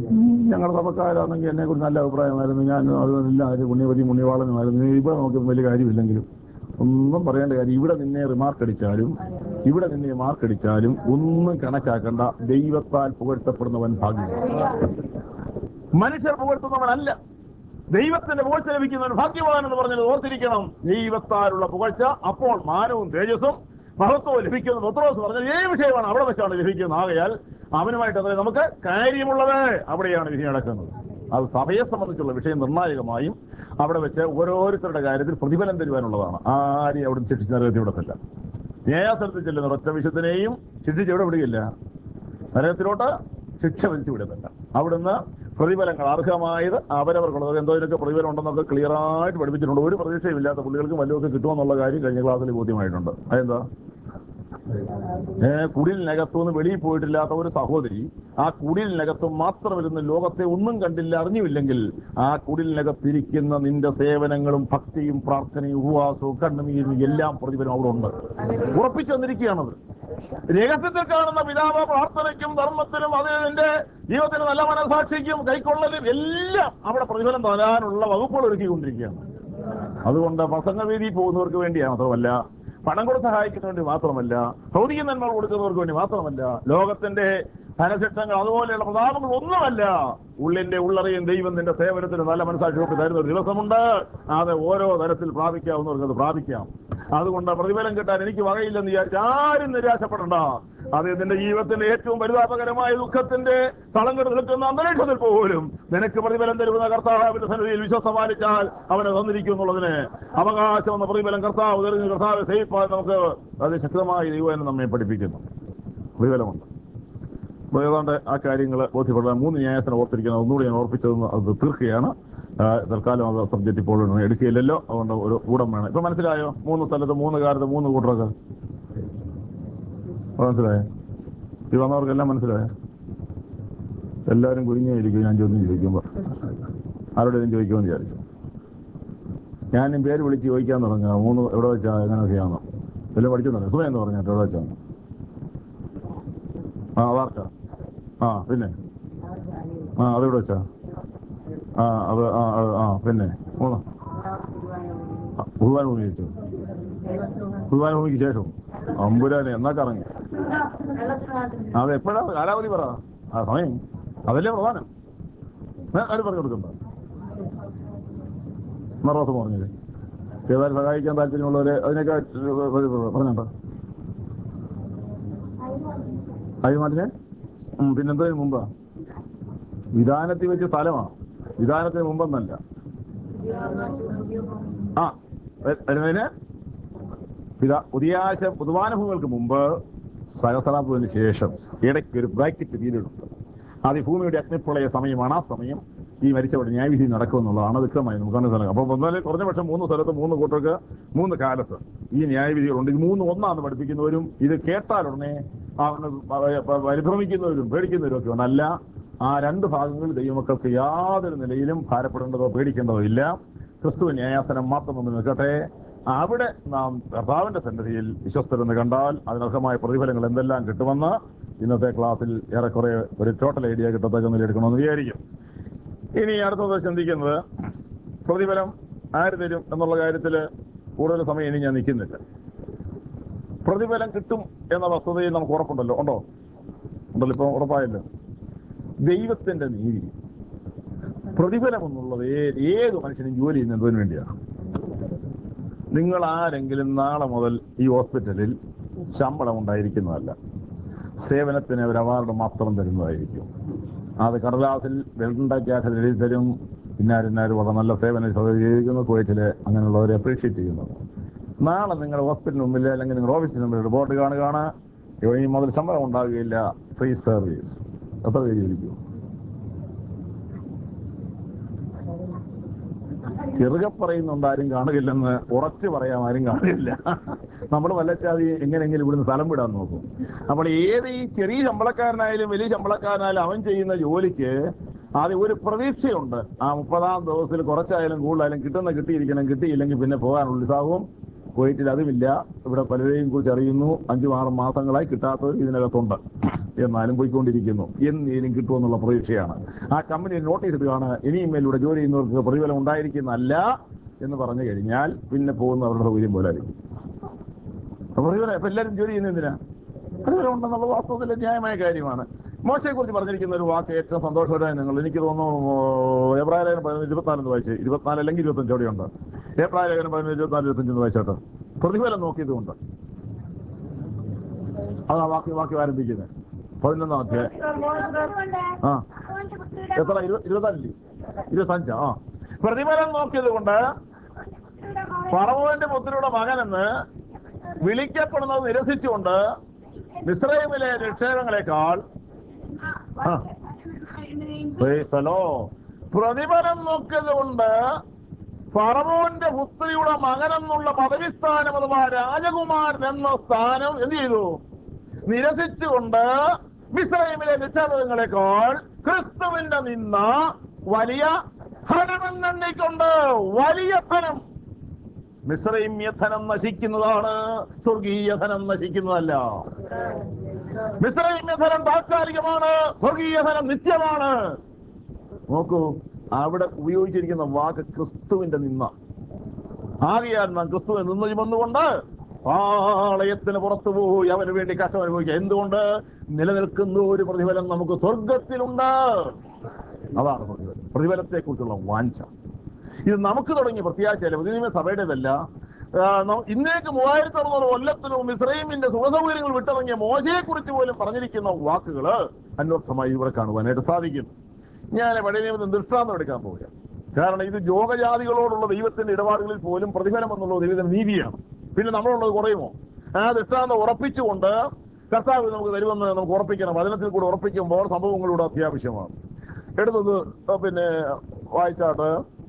[SPEAKER 3] ഞങ്ങളുടെ സഭക്കാരാണെങ്കിൽ എന്നെ കുറിച്ച് നല്ല അഭിപ്രായമായിരുന്നു ഞാൻ അതെല്ലാം ഒരു പുണ്യവതി പുണ്യവാളനുമായിരുന്നു ഇവിടെ നമുക്ക് വലിയ കാര്യമില്ലെങ്കിലും ഒന്നും പറയേണ്ട കാര്യം ഇവിടെ നിന്നെ റിമാർക്ക് അടിച്ചാലും ഇവിടെ നിന്നെ മാർക്ക് അടിച്ചാലും ഒന്നും കണക്കാക്കണ്ട ദൈവത്താൽ പുകഴ്ത്തപ്പെടുന്നവൻ ഭാഗ്യം
[SPEAKER 1] മനുഷ്യർ പുകഴ്ത്തുന്നവനല്ല ദൈവത്തിന്റെ പുകഴ്ച ലഭിക്കുന്നവൻ ഭാഗ്യവാൻ എന്ന് പറഞ്ഞത് ഓർത്തിരിക്കണം ദൈവത്താലുള്ള പുകഴ്ച അപ്പോൾ മാനവും തേജസ്സും മഹത്വവും ലഭിക്കുന്ന പത്രോസ് പറഞ്ഞത് ഏത് വിഷയമാണ് അവിടെ വെച്ചാണ് ലഭിക്കുന്നത് ആകയാൽ അവനുമായിട്ട് അത്രേ നമുക്ക് കാര്യമുള്ളത് അവിടെയാണ് വിധി നടക്കുന്നത് അത് സഭയെ സംബന്ധിച്ചുള്ള വിഷയം നിർണായകമായും അവിടെ വെച്ച് ഓരോരുത്തരുടെ കാര്യത്തിൽ പ്രതിഫലം തരുവാനുള്ളതാണ് ആരെയും അവിടെ ശിക്ഷിച്ച് നരകത്തിൽ വിടത്തില്ല ന്യായാസനത്തിൽ ചെല്ലുന്ന ഒറ്റ വിശുദ്ധനെയും ശിക്ഷിച്ച് എവിടെ വിടുകയില്ല നരകത്തിലോട്ട് ശിക്ഷ വിധിച്ചു വിടുന്നില്ല അവിടുന്ന് പ്രതിഫലങ്ങൾ അർഹമായത് അവരവർക്കുള്ളത് എന്തോ ഇതിനൊക്കെ പ്രതിഫലം ഉണ്ടെന്നൊക്കെ ക്ലിയർ ആയിട്ട് പഠിപ്പിച്ചിട്ടുണ്ട് ഒരു പ്രതീക്ഷയില്ലാത്ത പുള്ളികൾക്ക് വല്ലതൊക്കെ കിട്ടുമെന്നുള്ള കാര്യം കഴിഞ്ഞ ക്ലാസ്സിൽ ബോധ്യമായിട്ടുണ്ട് അതെന്താ ഏ കുടിലിനകത്തുനിന്ന് വെളിയിൽ പോയിട്ടില്ലാത്ത ഒരു സഹോദരി ആ കുടിലിനകത്ത് മാത്രമിരുന്ന് ലോകത്തെ ഒന്നും കണ്ടില്ല അറിഞ്ഞുമില്ലെങ്കിൽ ആ കുടിലിനകത്തിരിക്കുന്ന നിന്റെ സേവനങ്ങളും ഭക്തിയും പ്രാർത്ഥനയും ഉപവാസവും കണ്ണുനീരും എല്ലാം പ്രതിഫലം അവിടെ ഉണ്ട് ഉറപ്പിച്ചു തന്നിരിക്കുകയാണത് രഹസ്യത്തിൽ കാണുന്ന പിതാവ് പ്രാർത്ഥനയ്ക്കും ധർമ്മത്തിനും അതിന്റെ ജീവിതത്തിന് നല്ല മനസാക്ഷിക്കും കൈക്കൊള്ളലും എല്ലാം അവിടെ പ്രതിഫലം തരാനുള്ള വകുപ്പുകൾ ഒരുക്കിക്കൊണ്ടിരിക്കുകയാണ് അതുകൊണ്ട് പ്രസംഗവേദി പോകുന്നവർക്ക് വേണ്ടി മാത്രമല്ല പണം കൊടുത്ത് സഹായിക്കുന്നതിന് വേണ്ടി മാത്രമല്ല ഭൗതിക നന്മകൾ കൊടുക്കുന്നവർക്ക് വേണ്ടി മാത്രമല്ല ലോകത്തിന്റെ ധനശിഷ്ടങ്ങൾ അതുപോലെയുള്ള പ്രതാപങ്ങൾ ഒന്നുമല്ല ഉള്ളിന്റെ ഉള്ളറിയും ദൈവം നിന്റെ സേവനത്തിന് നല്ല മനസ്സാക്ഷി തരുന്ന ഒരു ദിവസമുണ്ട് അത് ഓരോ തരത്തിൽ പ്രാപിക്കാവുന്നവർക്ക് അത് പ്രാപിക്കാം അതുകൊണ്ട് പ്രതിഫലം കിട്ടാൻ എനിക്ക് വകയില്ലെന്ന് വിചാരിച്ച് ആരും നിരാശപ്പെടണ്ട അത് നിന്റെ ജീവിതത്തിന്റെ ഏറ്റവും പരിതാപകരമായ ദുഃഖത്തിന്റെ തളങ്കെട്ട് നിൽക്കുന്ന അന്തരീക്ഷത്തിൽ പോലും നിനക്ക് പ്രതിഫലം തരുന്ന കർത്താവിന്റെ സന്നിധിയിൽ വിശ്വസം പാലിച്ചാൽ അവനെ തന്നിരിക്കും എന്നുള്ളതിന് അവകാശം എന്ന പ്രതിഫലം കർത്താവ് തെരഞ്ഞു കർത്താവ് സേഫായി നമുക്ക് അത് ശക്തമായി ദൈവം നമ്മെ പഠിപ്പിക്കുന്നു പ്രതിഫലമുണ്ട് അപ്പോൾ ഏതാണ്ട് ആ കാര്യങ്ങൾ ബോധ്യപ്പെടാൻ മൂന്ന് ന്യായസനം ഓർത്തിരിക്കുന്നത് ഒന്നുകൂടി ഞാൻ ഓർപ്പിച്ചതെന്ന് അത് തീർക്കുകയാണ് ആ, തൽക്കാലം അത് സബ്ജക്റ്റ് ഇപ്പോൾ എടുക്കുകയില്ലല്ലോ അതുകൊണ്ട് ഒരു കൂടം വേണം ഇപ്പൊ മനസ്സിലായോ മൂന്ന് സ്ഥലത്ത് മൂന്ന് കാലത്ത് മൂന്ന് കൂട്ടറൊക്കെ ഇപ്പൊ മനസ്സിലായോ ഈ വന്നവർക്കെല്ലാം മനസ്സിലായോ എല്ലാവരും കുഞ്ഞായിരിക്കും ഞാൻ ചോദ്യം ചോദിക്കുമ്പോൾ ആരോടെങ്കിലും ചോദിക്കുമെന്ന് വിചാരിച്ചു ഞാനും പേര് വിളിച്ച് ചോദിക്കാൻ തുടങ്ങുക മൂന്ന് എവിടെ വെച്ചാ എങ്ങനെയൊക്കെയാണോ എല്ലാം പഠിച്ചു തുടങ്ങി സുഖം എന്ന് പറഞ്ഞിട്ട് എവിടെ വെച്ചാണ് ആ വാർത്ത ആ പിന്നെ ആ അതെവിടെ വെച്ചാ ആ അത് ആ അത് ആ പിന്നെ മൂന്ന് ഭൂവാൻ ഭൂമി വെച്ചു ഭൂവാൻ ഭൂമിക്ക് ശേഷം അമ്പുരാനെ എന്നാ കറങ്ങി അത് എപ്പോഴാ കാലാവധി പറ ആ സമയം അതല്ലേ പ്രധാനം ഏ, ആരും പറഞ്ഞു കൊടുക്കണ്ട മറോസ് പറഞ്ഞത് ഏതായാലും സഹായിക്കാൻ താല്പര്യമുള്ളവരെ അതിനൊക്കെ പറഞ്ഞോ അയ്യമാട്ടിനെ പിന്നെന്തതിന് മുമ്പാ വിധാനത്തിൽ വെച്ച് സ്ഥലമാണ് വിധാനത്തിന് മുമ്പെന്നല്ല ആ വ- വരുന്നതിന് പിതാ ഉദയാശ പുതുവാനുഭവങ്ങൾക്ക് മുമ്പ് സഹസ്രാബ്ദത്തിന് ശേഷം ഇടയ്ക്ക് ഒരു ബ്രാക്കറ്റ് പീരീഡ് ഉണ്ട് അത് ഈ ഭൂമിയുടെ അഗ്നിപ്രളയ സമയമാണ് ആ സമയം ഈ മരിച്ചവിടെ ന്യായവിധി നടക്കുമെന്നുള്ളതാണ് വ്യക്തമായി നമുക്ക് മനസ്സിലാക്കാം അപ്പോൾ ഒന്നാല് കുറഞ്ഞ പക്ഷം മൂന്ന് സ്ഥലത്ത് മൂന്ന് കൂട്ടർക്ക് മൂന്ന് കാലത്ത് ഈ ന്യായവിധികളുണ്ട് ഇത് മൂന്ന് ഒന്നാന്ന് പഠിപ്പിക്കുന്നവരും ഇത് കേട്ടാലുടനെ അവന് പരിഭ്രമിക്കുന്നവരും പേടിക്കുന്നവരും ഒക്കെ ഉണ്ട് അല്ല ആ രണ്ട് ഭാഗങ്ങളിൽ ദൈവമക്കൾക്ക് യാതൊരു നിലയിലും ഭാരപ്പെടേണ്ടതോ പേടിക്കേണ്ടതോ ഇല്ല ക്രിസ്തു ന്യായാസനം മാത്രം ഒന്ന് നിൽക്കട്ടെ അവിടെ നാം കർത്താവിന്റെ സന്നിധിയിൽ വിശ്വസ്തരെന്ന് കണ്ടാൽ അതിനർഹമായ പ്രതിഫലങ്ങൾ എന്തെല്ലാം കിട്ടുമെന്ന് ഇന്നത്തെ ക്ലാസ്സിൽ ഏറെക്കുറെ ഒരു ടോട്ടൽ ഐഡിയ കിട്ടത്തക്ക നില എടുക്കണമെന്ന് വിചാരിക്കും ഇനി അടുത്തത് ചിന്തിക്കുന്നത് പ്രതിഫലം ആര് തരും എന്നുള്ള കാര്യത്തിൽ കൂടുതൽ സമയം ഇനി ഞാൻ നിൽക്കുന്നില്ല പ്രതിഫലം കിട്ടും എന്ന വസ്തുതയിൽ നമുക്ക് ഉറപ്പുണ്ടല്ലോ ഉണ്ടോ ഉണ്ടല്ലോ ഇപ്പൊ ഉറപ്പായല്ലോ ദൈവത്തിന്റെ നീതി പ്രതിഫലം എന്നുള്ളത് ഏ- ഏത് മനുഷ്യനും ജോലി ചെയ്യുന്നതിന് വേണ്ടിയാണ് നിങ്ങൾ ആരെങ്കിലും നാളെ മുതൽ ഈ ഹോസ്പിറ്റലിൽ ശമ്പളം ഉണ്ടായിരിക്കുന്നതല്ല സേവനത്തിന് ഒരു അവാർഡ് മാത്രം തരുന്നതായിരിക്കും അത് കടലാസിൽ വെള്ളണ്ടാക്കിയാൽ എഴുതി തരും ഇന്നാരിന്നാര് വളരെ നല്ല സേവനം സഹകരിക്കുന്നു കുവൈറ്റില് അങ്ങനെയുള്ളവരെ അപ്രീഷിയേറ്റ് ചെയ്യുന്നത് നാളെ നിങ്ങൾ ഹോസ്പിറ്റലിന് മുമ്പിൽ അല്ലെങ്കിൽ നിങ്ങൾ ഓഫീസിന് മുമ്പിൽ റിപ്പോർട്ട് കാണുകയാണ് ഇനി മുതൽ ശമ്പളം ഉണ്ടാകുകയില്ല ഫ്രീ സർവീസ് എത്ര പേരിക്കും ചെറുകെ പറയുന്നുണ്ട് ആരും കാണുകയില്ലെന്ന് ഉറച്ചു പറയാൻ ആരും കാണില്ല നമ്മൾ വല്ലച്ചാതി എങ്ങനെയെങ്കിലും ഇവിടുന്ന് സ്ഥലം വിടാൻ നോക്കും അപ്പോൾ ഏത് ഈ ചെറിയ ശമ്പളക്കാരനായാലും വലിയ ശമ്പളക്കാരനായാലും അവൻ ചെയ്യുന്ന ജോലിക്ക് ആദ്യം ഒരു പ്രതീക്ഷയുണ്ട് ആ മുപ്പതാം ദിവസത്തിൽ കുറച്ചായാലും കൂടുതലായാലും കിട്ടുന്ന കിട്ടിയിരിക്കണം കിട്ടിയില്ലെങ്കിൽ പിന്നെ പോകാനുള്ള ഉത്സാഹവും കുവൈറ്റിൽ അതുമില്ല ഇവിടെ പലരെയും കുറിച്ച് അറിയുന്നു അഞ്ചും ആറും മാസങ്ങളായി കിട്ടാത്തവർ ഇതിനകത്തുണ്ട്
[SPEAKER 3] എന്നാലും പോയിക്കൊണ്ടിരിക്കുന്നു എന്നേലും കിട്ടുമെന്നുള്ള പ്രതീക്ഷയാണ് ആ കമ്പനി നോട്ടീസ് ഇടുകയാണ് ഇനിയും മേലൂടെ ജോലി ചെയ്യുന്നവർക്ക് പ്രതിഫലം ഉണ്ടായിരിക്കുന്നല്ല എന്ന് പറഞ്ഞു കഴിഞ്ഞാൽ പിന്നെ പോകുന്നവരുടെ സൗകര്യം പോലെ ആയിരിക്കും പ്രതിഫലം ഇപ്പൊ എല്ലാവരും ജോലി ചെയ്യുന്ന എന്തിനാ പ്രതിഫലം ഉണ്ടെന്നുള്ള വാസ്തവത്തിൽ ന്യായമായ കാര്യമാണ് മോശയെ കുറിച്ച് പറഞ്ഞിരിക്കുന്ന ഒരു വാക്ക് ഏറ്റവും സന്തോഷകരമായി നിങ്ങൾ എനിക്ക് തോന്നുന്നു എബ്രായ ലേഖനം പറയുന്നത് ഇരുപത്തിനാലെന്ന് വായിച്ച് ഇരുപത്തിനാല് അല്ലെങ്കിൽ ഇരുപത്തഞ്ച് അവിടെയുണ്ട് എബ്രായ ലേഖനം പറയുന്നത് ഇരുപത്തിനാല് ഇരുപത്തഞ്ചെന്ന് വായിച്ചോട്ടെ പ്രതിഫലം നോക്കിയതുകൊണ്ട് അതാ വാക്യം വാക്യം ആരംഭിക്കുന്നത് പതിനൊന്നാം അധ്യായം ആ എത്ര ഇരു- ഇരുപത്തഞ്ച് ഇരുപത്തഞ്ചാ ആ പ്രതിഫലം നോക്കിയത് കൊണ്ട് പറവോന്റെ പുത്രിയുടെ മകനെന്ന് വിളിക്കപ്പെടുന്നത് നിരസിച്ചുകൊണ്ട് മിശ്രൈമിലെ നിക്ഷേപങ്ങളെക്കാൾ Praise the Lord. പ്രതിഫലം നോക്കിയത് കൊണ്ട് ഫറവോന്റെ പുത്രിയുടെ മകനെന്നുള്ള പദവിസ്ഥാനം അഥവാ രാജകുമാരൻ എന്ന സ്ഥാനം എന്ത് ചെയ്തു നിരസിച്ചുകൊണ്ട് മിശ്രൈമിലെ നിക്ഷേപങ്ങളെക്കാൾ ക്രിസ്തുവിന്റെ നിന്ന വലിയ ധനമെന്നെണ്ണിക്കൊണ്ട് വലിയ ധനം മിശ്രൈമ്യ ധനം നശിക്കുന്നതാണ് സ്വർഗീയ ധനം നശിക്കുന്നതല്ല മിശ്രൈമ്യ ധനം താത്കാലികമാണ് സ്വർഗീയ ധനം നിത്യമാണ് നോക്കൂ അവിടെ ഉപയോഗിച്ചിരിക്കുന്ന വാക്ക് ക്രിസ്തുവിന്റെ നിന്ന ആകയാൽ നാം ക്രിസ്തുവിനെ നിന്ന് ചുമന്നുകൊണ്ട് പാളയത്തിന് പുറത്തു പോയി അവന് വേണ്ടി കഷ്ടം അനുഭവിക്കുക എന്തുകൊണ്ട് നിലനിൽക്കുന്ന ഒരു പ്രതിഫലം നമുക്ക് സ്വർഗത്തിലുണ്ട് അതാണ് പ്രതിഫലം പ്രതിഫലത്തെ കുറിച്ചുള്ള വാഞ്ച ഇത് നമുക്ക് തുടങ്ങിയ പ്രത്യാശയല്ല ഇതിനുമേ സഭയുടേതല്ല ആ, ന- ഇന്നേക്ക് മൂവായിരത്തി അറുന്നൂറ് കൊല്ലത്തിനും ഇസ്രൈമിന്റെ സുഖസൗകര്യങ്ങൾ വിട്ടിറങ്ങിയ മോശയെ കുറിച്ച് പോലും പറഞ്ഞിരിക്കുന്ന വാക്കുകൾ അന്വർത്ഥമായി ഇവിടെ കാണുവാനായിട്ട് സാധിക്കും ഞാൻ പഴയ നിയമത്തിൽ ദൃഷ്ടാന്തം എടുക്കാൻ പോവുക കാരണം ഇത് യോഗജാതികളോടുള്ള ദൈവത്തിന്റെ ഇടപാടുകളിൽ പോലും പ്രതിഫലം എന്നുള്ള ദൈവത്തിന്റെ നീതിയാണ് പിന്നെ നമ്മളുള്ളത് കുറയുമോ ആ ദൃഷ്ടാന്തം ഉറപ്പിച്ചുകൊണ്ട് കർത്താവ് നമുക്ക് തരുമെന്ന് നമുക്ക് ഉറപ്പിക്കണം വചനത്തിൽ കൂടെ ഉറപ്പിക്കുമ്പോൾ സംഭവങ്ങളുടെ അത്യാവശ്യമാണ് എടുത്തത് പിന്നെ വായിച്ചാട്ട്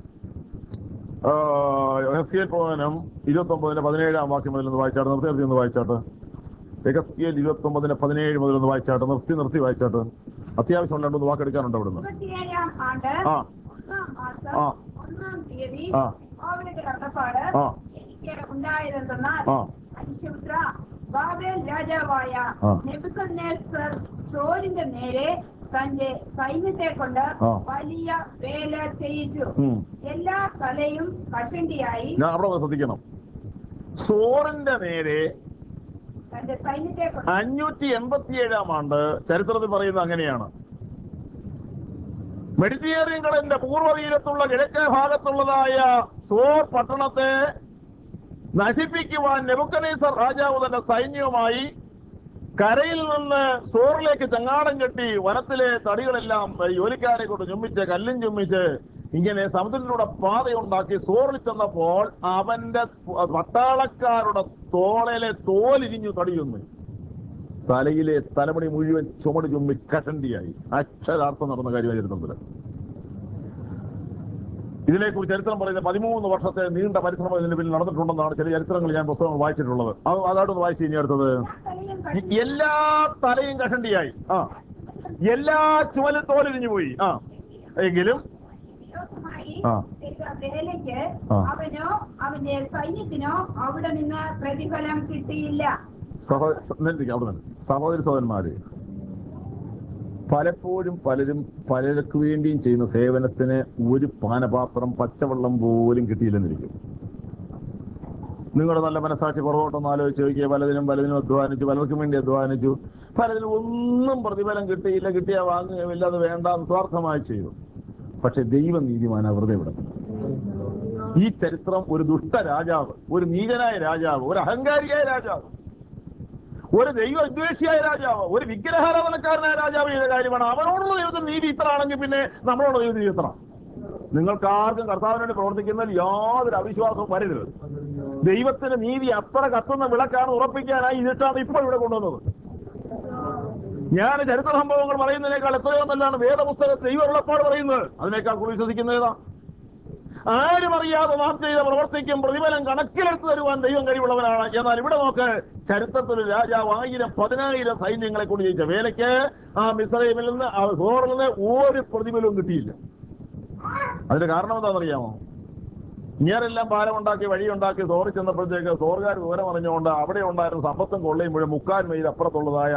[SPEAKER 3] എഹസ്കിയൽ പ്രവചനം ഇരുപത്തി ഒമ്പതിന് പതിനേഴാം വാക്യം മുതൽ ഒന്ന് വായിച്ചാട്ട് നിർത്തി നിർത്തി ഒന്ന് വായിച്ചാട്ട് എഹസ്കിയൽ ഇരുപത്തി ഒമ്പതിന് പതിനേഴ് മുതൽ ഒന്ന് വായിച്ചാട്ട് നിർത്തി നിർത്തി വായിച്ചാട്ട് അത്യാവശ്യം രണ്ടൊന്ന് വാക്കെടുക്കാനുണ്ട് അവിടുന്ന്
[SPEAKER 2] ഇരുപത്തിയേഴാം ആണ്ട്
[SPEAKER 3] ആ
[SPEAKER 2] ഒന്നാം മാസം
[SPEAKER 3] ആ.
[SPEAKER 2] ഒന്നാം തീയതി
[SPEAKER 3] ആ.
[SPEAKER 2] അവരുടെ കടപ്പാട്
[SPEAKER 3] ആ.
[SPEAKER 2] എനിക്ക് ഉണ്ടായതെന്നാൽ
[SPEAKER 3] ആ.
[SPEAKER 2] മനുഷ്യപുത്ര ബാബേൽ രാജാവായ
[SPEAKER 3] ആ.
[SPEAKER 2] നെബുക്കദ്നേസർ സോലിന്റെ നേരെ തന്റെ സൈന്യത്തെ കൊണ്ട്
[SPEAKER 3] ആ.
[SPEAKER 2] വലിയ വേല ചെയ്യിച്ചു
[SPEAKER 3] ഉം.
[SPEAKER 2] എല്ലാ തലയും കഷണ്ടിയായി
[SPEAKER 3] ഞാൻ അവിടെ ഒന്ന് ശ്രദ്ധിക്കണം സോറിന്റെ നേരെ
[SPEAKER 2] തന്റെ സൈന്യത്തെ കൊണ്ട്
[SPEAKER 3] അഞ്ഞൂറ്റി എൺപത്തിയേഴാം ആണ്ട് ചരിത്രത്തിൽ പറയുന്നത് അങ്ങനെയാണ് മെഡിറ്റേറിയൻ കടലിന്റെ പൂർവ്വതീരത്തുള്ള കിഴക്കേ ഭാഗത്തുള്ളതായ സോർ പട്ടണത്തെ നശിപ്പിക്കുവാൻ നെബുക്കനേസർ രാജാവ് തന്റെ സൈന്യവുമായി കരയിൽ നിന്ന് സോറിലേക്ക് ചങ്ങാടം കെട്ടി വനത്തിലെ തടികളെല്ലാം ജോലിക്കാരെ കൊണ്ട് ചുമ്മിച്ച് കല്ലും ചുമ്മിച്ച് ഇങ്ങനെ സമുദ്രത്തിലൂടെ പാതയുണ്ടാക്കി സോറിൽ ചെന്നപ്പോൾ അവന്റെ പട്ടാളക്കാരുടെ തോളയിലെ തോലിരിഞ്ഞു തടിയുന്നു തലയിലെ തലമുടി മുഴുവൻ ചുമട് ചുമ്മി കഷണ്ടിയായി അക്ഷരാർത്ഥം നടന്ന കാര്യമായി ചരിത്രത്തില് ഇതിനെക്കുറിച്ച് ചരിത്രം പറയുന്നത് പതിമൂന്ന് വർഷത്തെ നീണ്ട പരിശ്രമം ഇതിന് പിന്നിൽ നടന്നിട്ടുണ്ടെന്നാണ് ചില ചരിത്രങ്ങൾ ഞാൻ പുസ്തകങ്ങൾ വായിച്ചിട്ടുള്ളത് അത് അതായിട്ടൊന്ന് വായിച്ചു ഇനി അടുത്തത്
[SPEAKER 2] തലയും
[SPEAKER 3] ഈ എല്ലാ തലയും കഷണ്ടിയായി ആ എല്ലാ ചുമലും തോലിരിഞ്ഞു പോയി ആ എങ്കിലും
[SPEAKER 2] വിരോധമായി
[SPEAKER 3] ആ.
[SPEAKER 2] ചെയ്ത വേലയ്ക്ക്
[SPEAKER 3] ആ.
[SPEAKER 2] അവനോ അവന്റെ സൈന്യത്തിനോ അവിടെ നിന്ന് പ്രതിഫലം കിട്ടിയില്ല
[SPEAKER 3] സഹോ നിർത്തിക്കാം അവിടെ നിന്ന് സഹോദരി സഹോദരന്മാര് പലപ്പോഴും പലരും പലർക്ക് വേണ്ടിയും ചെയ്യുന്ന സേവനത്തിന് ഒരു പാനപാത്രം പച്ചവെള്ളം പോലും കിട്ടിയില്ലെന്നിരിക്കും നിങ്ങളുടെ നല്ല മനസ്സാക്ഷി പുറകോട്ടൊന്ന് ആലോചിച്ച് നോക്കിയ പലതിനും പലതിനും അധ്വാനിച്ചു പലർക്കും വേണ്ടി അധ്വാനിച്ചു പലതിനും ഒന്നും പ്രതിഫലം കിട്ടിയില്ല കിട്ടിയാ വാങ്ങുകയുമില്ല അത് വേണ്ട സ്വാർത്ഥമായി ചെയ്തു പക്ഷെ ദൈവം നീതിമാന വെറുതെ വിടും ഈ ചരിത്രം ഒരു ദുഷ്ട രാജാവ് ഒരു നീചനായ രാജാവ് ഒരു അഹങ്കാരിയായ രാജാവ് ഒരു ദൈവ വിദ്വേഷിയായ രാജാവ് ഒരു വിഗ്രഹാരാധനക്കാരനായ രാജാവ് ചെയ്ത കാര്യമാണ് അവനോടുള്ള ദൈവത്തിന് നീതി ഇത്ര ആണെങ്കിൽ പിന്നെ നമ്മളോട് ദൈവത്തിന് നീതി ഇത്ര നിങ്ങൾക്ക് ആർക്കും കർത്താവിന് വേണ്ടി പ്രവർത്തിക്കുന്നതിൽ യാതൊരു അവിശ്വാസവും വരരുത് ദൈവത്തിന് നീതി അത്ര കത്തുന്ന വിളക്കാണ് ഉറപ്പിക്കാനായി ഇതിട്ടാണ് ഇപ്പോൾ ഇവിടെ കൊണ്ടുവന്നത് ഞാൻ ചരിത്ര സംഭവങ്ങൾ പറയുന്നതിനേക്കാൾ എത്രയോ നല്ലതാണ് വേദപുസ്തകത്തിൽ ദൈവ ഉള്ളപ്പാട് പറയുന്നത് അതിനേക്കാൾ കൂടുതൽ വിശ്വസിക്കുന്നത് ഏതാ ആരും അറിയാതെ നാം ചെയ്ത പ്രവർത്തിക്കും പ്രതിഫലം കണക്കിലെടുത്ത് തരുവാൻ ദൈവം കഴിവുള്ളവനാണ് എന്നാൽ ഇവിടെ നോക്ക് ചരിത്രത്തിൽ ഒരു രാജാവ് ആയിരം പതിനായിരം സൈന്യങ്ങളെ കൊണ്ട് ജയിച്ച വേലയ്ക്ക് ആ മിസ്രൈമിൽ നിന്ന് ആ ഹോറിൽ നിന്ന് ഒരു പ്രതിഫലവും കിട്ടിയില്ല അതിന് കാരണം എന്താണെന്നറിയാമോ ഇങ്ങനെല്ലാം ഭാരമുണ്ടാക്കി വഴിയുണ്ടാക്കി സോറി ചെന്നപ്പോഴത്തേക്ക് സോറുകാർ വിവരം അറിഞ്ഞുകൊണ്ട് അവിടെ ഉണ്ടായിരുന്ന സമ്പത്തും കൊള്ളയും മുഴുവൻ മുക്കാൽ മൈൽ അപ്പുറത്തുള്ളതായ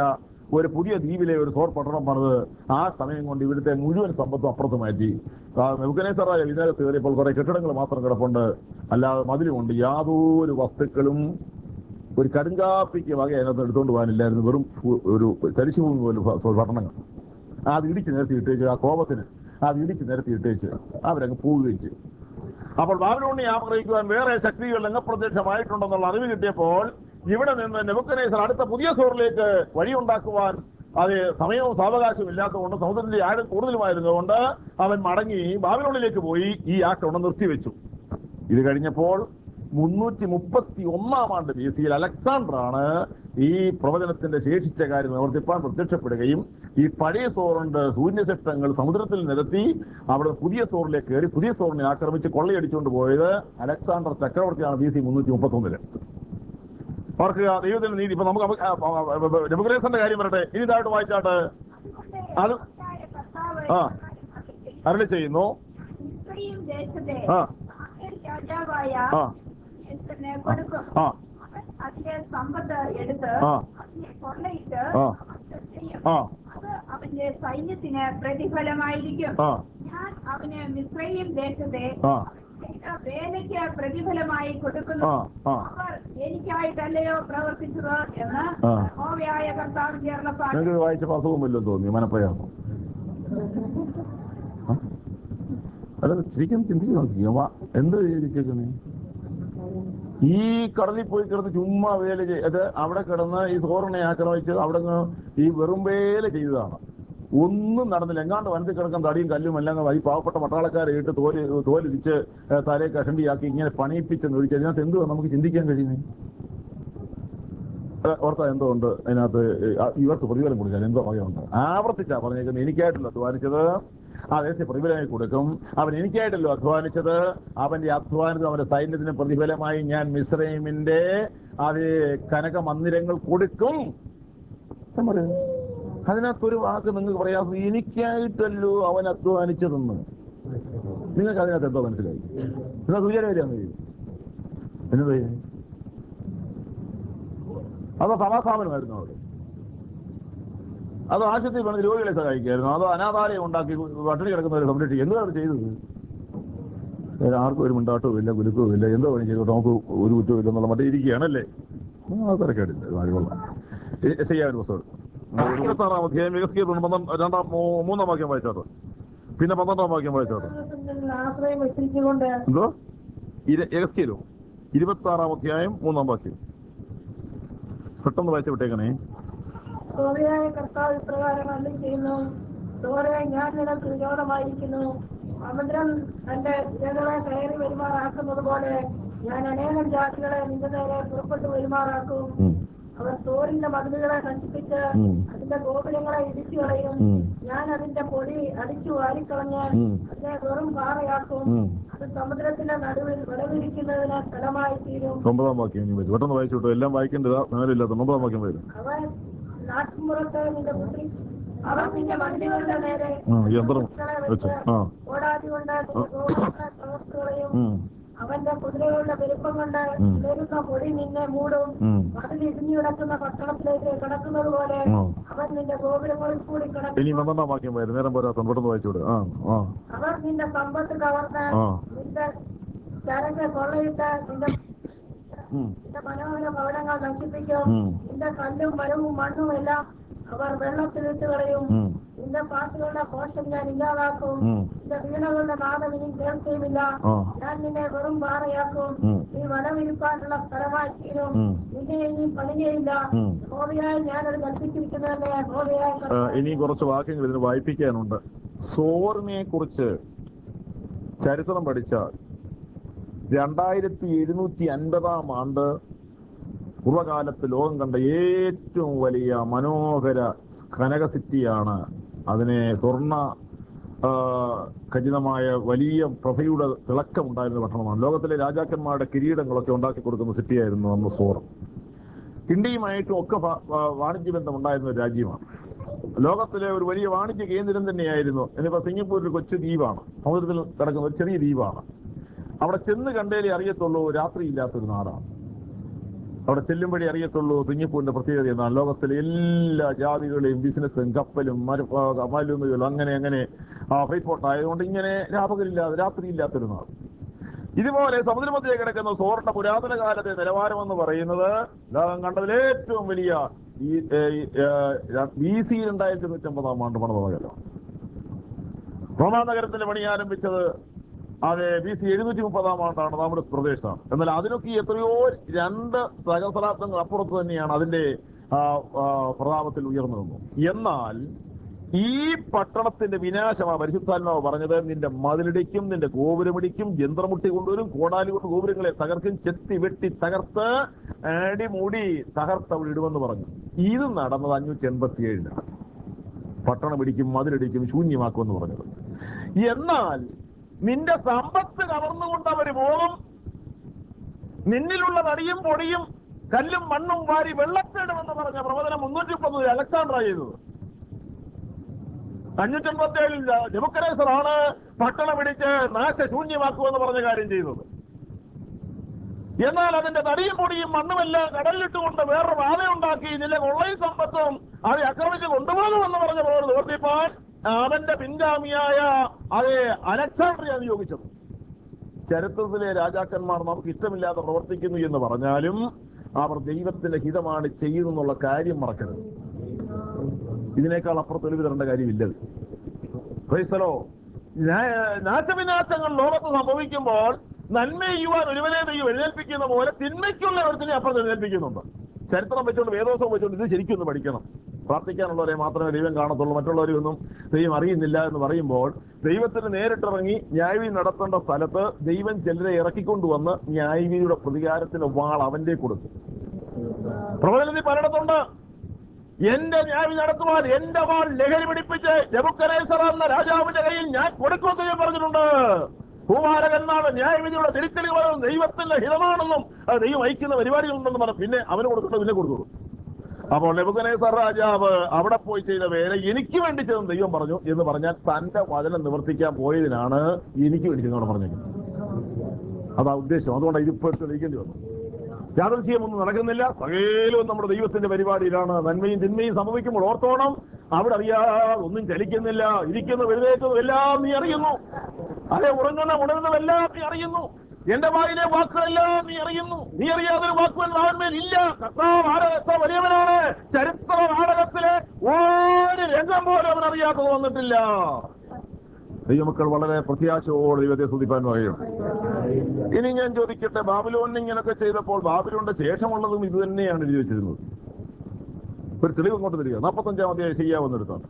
[SPEAKER 3] ഒരു പുതിയ ദ്വീപിലെ ഒരു സോർ പട്ടണം പണിത് ആ സമയം കൊണ്ട് ഇവിടുത്തെ മുഴുവൻ സമ്പത്തും അപ്പുറത്ത് മാറ്റി നെബുക്കനേസറായ ഇതിനകത്ത് കയറിയപ്പോൾ കുറെ കെട്ടിടങ്ങൾ മാത്രം കിടപ്പുണ്ട് അല്ലാതെ മതിലുമുണ്ട് യാതൊരു വസ്തുക്കളും ഒരു കടുങ്കാപ്പിക്ക് വക അതിനകത്ത് എടുത്തുകൊണ്ട് പോകാനില്ലായിരുന്നു വെറും ഫു- ഒരു തരിശുഭൂമി പോലെ ഫ- ഫ- പട്ടണങ്ങൾ അത് ഇടിച്ച് നിരത്തി ഇട്ടേച്ച് ആ കോപത്തിന് അത് ഇടിച്ച് നിരത്തി ഇട്ടേച്ച് അവരങ്ങ് പോവുകയും ചെയ്തു അപ്പോൾ ബാബിലോണി ആഗ്രഹിക്കുവാൻ വേറെ ശക്തികൾ രംഗപ്രത്യക്ഷമായിട്ടുണ്ടെന്നുള്ള അറിവ് കിട്ടിയപ്പോൾ ഇവിടെ നിന്ന് നെബുക്കനേസർ അടുത്ത പുതിയ സോറിലേക്ക് വഴിയുണ്ടാക്കുവാൻ അത് സമയവും സാവകാശവും ഇല്ലാത്തതുകൊണ്ട് സമുദ്രത്തിന്റെ ആഴം കൂടുതലുമായിരുന്നതുകൊണ്ട് അവൻ മടങ്ങി ബാബിലോണിലേക്ക് പോയി ഈ ആക്രമണം നിർത്തിവെച്ചു ഇത് കഴിഞ്ഞപ്പോൾ മുന്നൂറ്റി മുപ്പത്തി ഒന്നാം ആണ്ട് ബി സിയിൽ അലക്സാണ്ടർ ആണ് ഈ പ്രവചനത്തിന്റെ ശേഷിച്ച കാര്യം നിവർത്തിപ്പാൻ പ്രത്യക്ഷപ്പെടുകയും ഈ പഴയ സോറുണ്ട് ശൂന്യശക്തങ്ങൾ സമുദ്രത്തിൽ നിരത്തി അവിടെ പുതിയ സോറിലേക്ക് കയറി പുതിയ സോറിനെ ആക്രമിച്ച് കൊള്ളയടിച്ചുകൊണ്ട് പോയത് അലക്സാണ്ടർ ചക്രവർത്തിയാണ് ബി സി മുന്നൂറ്റി മുപ്പത്തി ഒന്നില് ഓർക്കുക ദൈവത്തിന്റെ നീതി ഇപ്പൊ നമുക്ക് ഡെമോക്രേസന്റെ കാര്യം വരട്ടെ ഇനി ഇതായിട്ട് വായിച്ചാട്ട് അത്
[SPEAKER 2] കർത്താവ്
[SPEAKER 3] ആ. അരളി ചെയ്യുന്നു
[SPEAKER 2] ഇത്രയും ദേശത്തെ
[SPEAKER 3] ആ
[SPEAKER 2] ആഖേൽ രാജാവായ
[SPEAKER 3] ആ
[SPEAKER 2] എസ്തറിനെ കൊടുക്കും
[SPEAKER 3] ആ
[SPEAKER 2] അവൻ അതിന്റെ സമ്പത്ത് എടുത്ത്
[SPEAKER 3] ആ.
[SPEAKER 2] അതിനെ കൊള്ളയിട്ട്
[SPEAKER 3] ആ.
[SPEAKER 2] ചെയ്യും.
[SPEAKER 3] ആ
[SPEAKER 2] അത് അവന്റെ സൈന്യത്തിന് പ്രതിഫലമായിരിക്കും
[SPEAKER 3] ആ
[SPEAKER 2] ഞാൻ അവന് മിശ്രയും ദേശത്തെ
[SPEAKER 3] ആ
[SPEAKER 2] ചെയ്ത വേലയ്ക്ക് പ്രതിഫലമായി കൊടുക്കുന്നു
[SPEAKER 3] ആ ആ
[SPEAKER 2] അവർ എനിക്കായിട്ടല്ലയോ പ്രവർത്തിച്ചത് എന്ന്
[SPEAKER 3] ആ.
[SPEAKER 2] യഹോവയായ കർത്താവ് കേരളപ്പാട്
[SPEAKER 3] നിങ്ങൾക്ക് ഇത് വായിച്ചപ്പോൾ അസുഖമില്ലെന്ന് തോന്നി മനപ്രയാസം ആ? അല്ല ശരിക്കും ചിന്തിച്ച് നോക്കി അവ എന്ത് ചെയ്തിരിച്ചേക്കുന്നേ ഈ കടലിൽ പോയി കിടന്ന് ചുമ്മാ വേല ചെയ്ത് അവിടെ കിടന്ന് ഈ സോറിനെ ആക്രമിച്ച് അവിടെ നിന്ന് ഈ വെറും വേല ചെയ്തതാണ് ഒന്നും നടന്നില്ല എങ്ങാണ്ട് വനത്തിൽ കിടക്കുന്ന തടിയും കല്ലും എല്ലാം കൂടെ ഈ പാവപ്പെട്ട പട്ടാളക്കാരെ ഇട്ട് തോല് തോലിരിച്ച് തലയെ കഷണ്ടിയാക്കി ഇങ്ങനെ പണിയിപ്പിച്ചെന്ന് ഒഴിച്ച് അതിനകത്ത് എന്തുവാ നമുക്ക് ചിന്തിക്കാൻ കഴിയുന്നത് അത് ഓർത്താ എന്തോ ഉണ്ട് അതിനകത്ത് ആ ഇവർക്ക് പ്രതിഫലം കൊടുക്കാൻ എന്തോ വകയുണ്ട് ആവർത്തിച്ചാ പറഞ്ഞേക്കുന്നത് എനിക്കായിട്ടല്ലോ അധ്വാനിച്ചത് ആ ദേശത്തെ പ്രതിഫലമായി കൊടുക്കും അവൻ എനിക്കായിട്ടല്ലോ അധ്വാനിച്ചത് അവന്റെ അധ്വാനത്തിന് അവന്റെ സൈന്യത്തിന് പ്രതിഫലമായി ഞാൻ മിസ്രൈമിന്റെ അത് കനക മന്ദിരങ്ങൾ കൊടുക്കും ഞാൻ പറയും, അതിനകത്തൊരു വാക്ക് നിങ്ങൾക്ക് പറയാം എനിക്കായിട്ടല്ലോ അവൻ അധ്വാനിച്ചതെന്ന് നിങ്ങൾക്ക് അതിനകത്ത് എന്തോ മനസ്സിലായി നിങ്ങൾ സൂചന വരികയാണ് എന്നത് അതോ സഭാസ്ഥാപനമായിരുന്നു അവിടെ അതോ ആശുപത്രി പണിത് രോഗികളെ സഹായിക്കായിരുന്നു അതോ അനാഥാലയം ഉണ്ടാക്കി പട്ടിണി കിടക്കുന്നവരെ സംരക്ഷിക്കുക എന്താണ് അവർ ചെയ്തത് വേറെ ആർക്കും ഒരു മിണ്ടാട്ടവും ഇല്ല കുലുക്കവും ഇല്ല എന്തോ പണി ചെയ്തോട്ടെ നമുക്ക് ഒരു കുറ്റവും ഇല്ലെന്നുള്ള മറ്റേ ഇരിക്കുകയാണല്ലേ തിരക്കേടില്ല ചെയ്യാൻ പുസ്തകം ഇരുപത്താറാം അധ്യായം വികസിക്കുക പന്ത്രണ്ട് രണ്ടാം മൂ- മൂന്നാം വാക്യം വായിച്ചാട്ടോ പിന്നെ പന്ത്രണ്ടാം വാക്യം വായിച്ചാട്ടോ
[SPEAKER 2] ആശ്രയം വെച്ചിരിച്ചുകൊണ്ട്
[SPEAKER 3] എന്തോ എഗസ്കിയലോ ഇരുപത്തി ആറാം അധ്യായം മൂന്നാം വാക്യം പെട്ടെന്ന് വായിച്ചു വിട്ടേക്കണേ
[SPEAKER 2] സോറയായ കർത്താവ് ഇപ്രകാരം അല്ലം ചെയ്യുന്നു സോറയ ഞാൻ നിനക്ക് വിരോധമായിരിക്കുന്നു സമുദ്രം തന്റെ ജനങ്ങളെ കയറി വരുമാറാക്കുന്നത് പോലെ ഞാൻ അനേകം ജാതികളെ നിന്റെ നേരെ പുറപ്പെട്ടു വരുമാറാക്കും
[SPEAKER 3] ഉം.
[SPEAKER 2] അവർ സോറിന്റെ മതിലുകളെ നശിപ്പിച്ച്
[SPEAKER 3] ഉം.
[SPEAKER 2] അതിന്റെ ഗോപുരങ്ങളെ ഇടിച്ചു കളയും
[SPEAKER 3] ഉം.
[SPEAKER 2] ഞാൻ അതിന്റെ പൊടി അടിച്ചു വാരിക്കളഞ്ഞ്
[SPEAKER 3] ഉം.
[SPEAKER 2] അതിനെ വെറും പാറയാക്കും
[SPEAKER 3] ഉം.
[SPEAKER 2] അത് സമുദ്രത്തിന്റെ നടുവിൽ വിളവിരിക്കുന്നതിന് സ്ഥലമായി തീരും
[SPEAKER 3] ഒമ്പതാം വാക്യം ഇനി വരും പെട്ടെന്ന് വായിച്ചു വിട്ടു എല്ലാം വായിക്കേണ്ടതാ നേരമില്ലാത്ത ഒമ്പതാം വാക്യം വരും
[SPEAKER 2] അവൻ നാട്ടിൻപുറത്ത് നിന്റെ പുത്രി അവർ നിന്റെ മന്ദിരങ്ങളുടെ നേരെ
[SPEAKER 3] ആ, യന്ത്രം വെച്ച് ആ
[SPEAKER 2] ഓടാതി കൊണ്ട് നിന്റെ ഗോപുരങ്ങളെ തകർത്തുകളയും
[SPEAKER 3] ഉം.
[SPEAKER 2] അവന്റെ കുതിരകളുടെ വലിപ്പം കൊണ്ട്
[SPEAKER 3] ഉം.
[SPEAKER 2] ഉയരുന്ന പൊടി നിന്നെ മൂടും
[SPEAKER 3] ഉം.
[SPEAKER 2] അതിൽ ഇടിഞ്ഞു കിടക്കുന്ന പട്ടണത്തിലേക്ക് കിടക്കുന്നത് പോലെ
[SPEAKER 3] ഉം.
[SPEAKER 2] അവൻ നിന്റെ ഗോപുരങ്ങളിൽ കൂടി
[SPEAKER 3] ഇനി
[SPEAKER 2] കിടക്കും
[SPEAKER 3] പന്ത്രണ്ടാം വാക്യം വരും നേരം പോരാത്ത പെട്ടെന്ന് വായിച്ചു വിടും ആ ആ
[SPEAKER 2] അവർ നിന്റെ സമ്പത്ത് കവർന്ന്
[SPEAKER 3] ആ.
[SPEAKER 2] നിന്റെ ചരക്ക് കൊള്ളയിട്ട് നിന്റെ
[SPEAKER 3] ഉം.
[SPEAKER 2] നിന്റെ മനോഹര ഭവനങ്ങൾ നശിപ്പിക്കും
[SPEAKER 3] ഉം.
[SPEAKER 2] നിന്റെ കല്ലും മരവും മണ്ണും എല്ലാം അവർ വെള്ളത്തിലിട്ട് കളയും
[SPEAKER 3] ഉം.
[SPEAKER 2] നിന്റെ പാട്ടുകളുടെ കോശം ഞാൻ ഇല്ലാതാക്കും
[SPEAKER 3] ഉം.
[SPEAKER 2] നിന്റെ വീണകളുടെ നാദം ഇനി കേൾക്കുകയുമില്ല
[SPEAKER 3] ആ.
[SPEAKER 2] ഞാൻ നിന്നെ വെറും പാറയാക്കും
[SPEAKER 3] ഉം.
[SPEAKER 2] നീ വനവിരിപ്പാനുള്ള സ്ഥലമായി തീരും
[SPEAKER 3] ഉം.
[SPEAKER 2] നിന്നെ ഇനി പണിയയില്ല
[SPEAKER 3] ഉം.
[SPEAKER 2] ഹോബിയായി ഞാനത് കൽപ്പിച്ചിരിക്കുന്നതന്നെ ഹോബിയായി
[SPEAKER 3] ആ, ഇനിയും കുറച്ച് വാക്യങ്ങൾ ഇതിന് വായിപ്പിക്കാനുണ്ട് സോറിനെ കുറിച്ച് ചരിത്രം പഠിച്ചാൽ രണ്ടായിരത്തി എഴുന്നൂറ്റി അൻപതാം ആണ്ട് പൂർവകാലത്ത് ലോകം കണ്ട ഏറ്റവും വലിയ മനോഹര കനക സിറ്റിയാണ് അതിനെ സ്വർണ്ണ ആ, ഖചിതമായ വലിയ പ്രഭയുടെ തിളക്കമുണ്ടായിരുന്ന പട്ടണമാണ് ലോകത്തിലെ രാജാക്കന്മാരുടെ കിരീടങ്ങളൊക്കെ ഉണ്ടാക്കി കൊടുക്കുന്ന സിറ്റിയായിരുന്നു അന്ന് സോർ ഇന്ത്യയുമായിട്ടും ഒക്കെ ഭ- വ- വാണിജ്യ ബന്ധം ഉണ്ടായിരുന്ന ഒരു രാജ്യമാണ് ലോകത്തിലെ ഒരു വലിയ വാണിജ്യ കേന്ദ്രം തന്നെയായിരുന്നു ഇനിയിപ്പോ സിംഗപ്പൂർ ഒരു കൊച്ചു ദ്വീപാണ് സമുദ്രത്തിൽ കിടക്കുന്ന ഒരു ചെറിയ ദ്വീപാണ് അവിടെ ചെന്ന് കണ്ടേലേ അറിയത്തുള്ളൂ രാത്രിയില്ലാത്തൊരു നാടാണ്
[SPEAKER 1] അവിടെ ചെല്ലുമ്പോഴേ അറിയത്തുള്ളൂ സിംഗപ്പൂരിന്റെ പ്രത്യേകത എന്നാണ് ലോകത്തിലെ എല്ലാ ജാതികളെയും ബിസിനസ്സും കപ്പലും മരു ആ, മരുന്നുകളും അങ്ങനെ അങ്ങനെ ഫ്രീപോർട്ട് ആയതുകൊണ്ട് ഇങ്ങനെ രാപകലില്ലാതെ രാത്രിയില്ലാത്തൊരു നാൾ ഇതുപോലെ സമുദ്രമധ്യേ കിടക്കുന്ന സുവർണ പുരാതന കാലത്തെ നിലവാരം എന്ന് പറയുന്നത് ലോകം കണ്ടതിൽ ഏറ്റവും വലിയ ഈ ബി സി രണ്ടായിരത്തി തൊണ്ണൂറ്റൊമ്പതാം ആണ്ട് പണിതല്ലോ റോമാ നഗരത്തിന്റെ പണി ആരംഭിച്ചത് അത് ബി സി എഴുന്നൂറ്റി മുപ്പതാം ആണ്ടാണ് നമ്മുടെ പ്രദേശമാണ് എന്നാൽ അതിനൊക്കെ എത്രയോ രണ്ട് സഹസ്രാബ്ദങ്ങൾ അപ്പുറത്ത് തന്നെയാണ് അതിന്റെ ആ, ആ, പ്രതാപത്തിൽ ഉയർന്നു നിന്നു എന്നാൽ ഈ പട്ടണത്തിന്റെ വിനാശമാ പരിശുദ്ധാത്മാവ് പറഞ്ഞത് നിന്റെ മതിലിടിക്കും നിന്റെ ഗോപുരമിടിക്കും യന്ത്രമുട്ടി കൊണ്ടുവരും കോടാലി കൊണ്ട് ഗോപുരങ്ങളെ തകർക്കും ചെത്തി വെട്ടി തകർത്ത് അടിമുടി തകർത്ത് അവിടെ ഇടുമെന്ന് പറഞ്ഞു ഇത് നടന്നത് അഞ്ഞൂറ്റി എൺപത്തി ഏഴിലാണ് പട്ടണം ഇടിക്കും മതിലിടിക്കും ശൂന്യമാക്കുമെന്ന് പറഞ്ഞത് എന്നാൽ നിന്റെ സമ്പത്ത് കവർന്നുകൊണ്ട് അവര് പോകും നിന്നിലുള്ള തടിയും പൊടിയും കല്ലും മണ്ണും വാരി വെള്ളത്തിടുമെന്ന് പറഞ്ഞ പ്രവചനം മുന്നൂറ്റി മുപ്പത് അലക്സാണ്ടർ ചെയ്തത് അഞ്ഞൂറ്റമ്പത്തി ഏഴിൽ ഡെമോക്രേസറാണ് പട്ടണം പിടിച്ച് നാശശൂന്യമാക്കുമെന്ന് പറഞ്ഞ കാര്യം ചെയ്തത് എന്നാൽ അതിന്റെ തടിയും പൊടിയും മണ്ണുമെല്ലാം കടലിലിട്ടുകൊണ്ട് വേറൊരു ബാധയുണ്ടാക്കി ഇതിലെ കൊള്ളയും സമ്പത്തും അത് ആക്രമിച്ച് കൊണ്ടുപോകുമെന്ന് പറഞ്ഞ പ്രവർ നിവർത്തിപ്പാൻ അവന്റെ പിൻഗാമിയായ അത് അലക്സാണ്ടറിയ നിയോഗിച്ചത് ചരിത്രത്തിലെ രാജാക്കന്മാർ നമുക്ക് ഇഷ്ടമില്ലാതെ പ്രവർത്തിക്കുന്നു എന്ന് പറഞ്ഞാലും അവർ ദൈവത്തിന്റെ ഹിതമാണ് ചെയ്യുന്നെന്നുള്ള കാര്യം മറക്കരുത് ഇതിനേക്കാൾ അപ്പുറത്ത് തെളിവ് തരേണ്ട കാര്യമില്ല ക്രൈസ്തലോ നാശവിനാശങ്ങൾ ലോകത്ത് സംഭവിക്കുമ്പോൾ നന്മ ചെയ്യുവാൻ ഒരുവനെ ദൈവം എഴുന്നേൽപ്പിക്കുന്ന പോലെ തിന്മയ്ക്കുള്ള ഒരുത്തിനെ അപ്പുറത്ത് എഴുന്നേൽപ്പിക്കുന്നുണ്ട് ചരിത്രം വെച്ചുകൊണ്ട് വേദോത്സവം വെച്ചുകൊണ്ട് ഇത് ശരിക്കും ഒന്ന് പഠിക്കണം പ്രാർത്ഥിക്കാനുള്ളവരെ മാത്രമേ ദൈവം കാണത്തുള്ളൂ മറ്റുള്ളവരെയൊന്നും ദൈവം അറിയുന്നില്ല എന്ന് പറയുമ്പോൾ ദൈവത്തിന് നേരിട്ടിറങ്ങി ന്യായവിധി നടത്തേണ്ട സ്ഥലത്ത് ദൈവം ചിലരെ ഇറക്കിക്കൊണ്ടുവന്ന് ന്യായവിധിയുടെ പ്രതികാരത്തിന് വാൾ അവന്റെ കൊടുക്കും പ്രവചനത്തിൽ പലയിടത്തുണ്ട് എന്റെ ന്യായം നടത്തുവാൻ എന്റെ വാൾ ലഹരി പിടിപ്പിച്ച് ജബുക്കനേസർ എന്ന രാജാവിന്റെ കയ്യിൽ ഞാൻ കൊടുക്കുമെന്ന് ഞാൻ പറഞ്ഞിട്ടുണ്ട് ഭൂമാരകന്മാർ ന്യായവിധിയുടെ തിരിച്ചറിവ് ദൈവത്തിന്റെ ഹിതമാണെന്നും അത് ദൈവം അയക്കുന്ന പരിപാടികളുണ്ടെന്ന് പറഞ്ഞു പിന്നെ അവന് കൊടുത്തിട്ട് പിന്നെ കൊടുത്തു അപ്പോൾ നെബുക്കനേസർ രാജാവ് അവിടെ പോയി ചെയ്ത വേല എനിക്ക് വേണ്ടി ചെയ്തെന്ന് ദൈവം പറഞ്ഞു എന്ന് പറഞ്ഞാൽ തന്റെ വചനം നിവർത്തിക്കാൻ പോയതിനാണ് എനിക്ക് വേണ്ടി ചെയ്തോടെ പറഞ്ഞേക്കുന്നത് അതാ ഉദ്ദേശം അതുകൊണ്ടാണ് ഇതിപ്പോൾ തെളിയിക്കേണ്ടി വന്നു യാദൃശ്യമൊന്നും നടക്കുന്നില്ല സകലവും നമ്മുടെ ദൈവത്തിന്റെ പരിപാടിയിലാണ് നന്മയും തിന്മയും സംഭവിക്കുമ്പോൾ ഓർത്തോണം അവിടെ അറിയാതെ ഒന്നും ചലിക്കുന്നില്ല ഇരിക്കുന്നു എഴുതേക്കുന്നതും എല്ലാം നീ അറിയുന്നു അതെ ഉറങ്ങുന്ന ഉണരുന്നതെല്ലാം നീ അറിയുന്നു എന്റെ വായിലെ വാക്കുകളെല്ലാം നീ അറിയുന്നു നീ അറിയാതൊരു വാക്കുകൾ അവന്മേൽ ഇല്ല കർത്താവ് ആരാ എത്ര വലിയവനാണ് ചരിത്ര നാടകത്തിലെ ഒരു രംഗം പോലും അവൻ അറിയാത്തത് വന്നിട്ടില്ല ദൈവമക്കൾ വളരെ പ്രത്യാശയോടെ ദൈവത്തെ സ്തുതിപ്പാൻ പറയുന്നു ഇനി ഞാൻ ചോദിക്കട്ടെ ബാബിലോണിന് ഇങ്ങനൊക്കെ ചെയ്തപ്പോൾ ബാബിലോണിന്റെ ശേഷമുള്ളതും ഇത് തന്നെയാണ് എഴുതി വെച്ചിരുന്നത് ഒരു തെളിവ് ഇങ്ങോട്ട് തരിക നാൽപ്പത്തഞ്ചാം അധ്യായം ചെയ്യാവുന്നെടുത്താണ്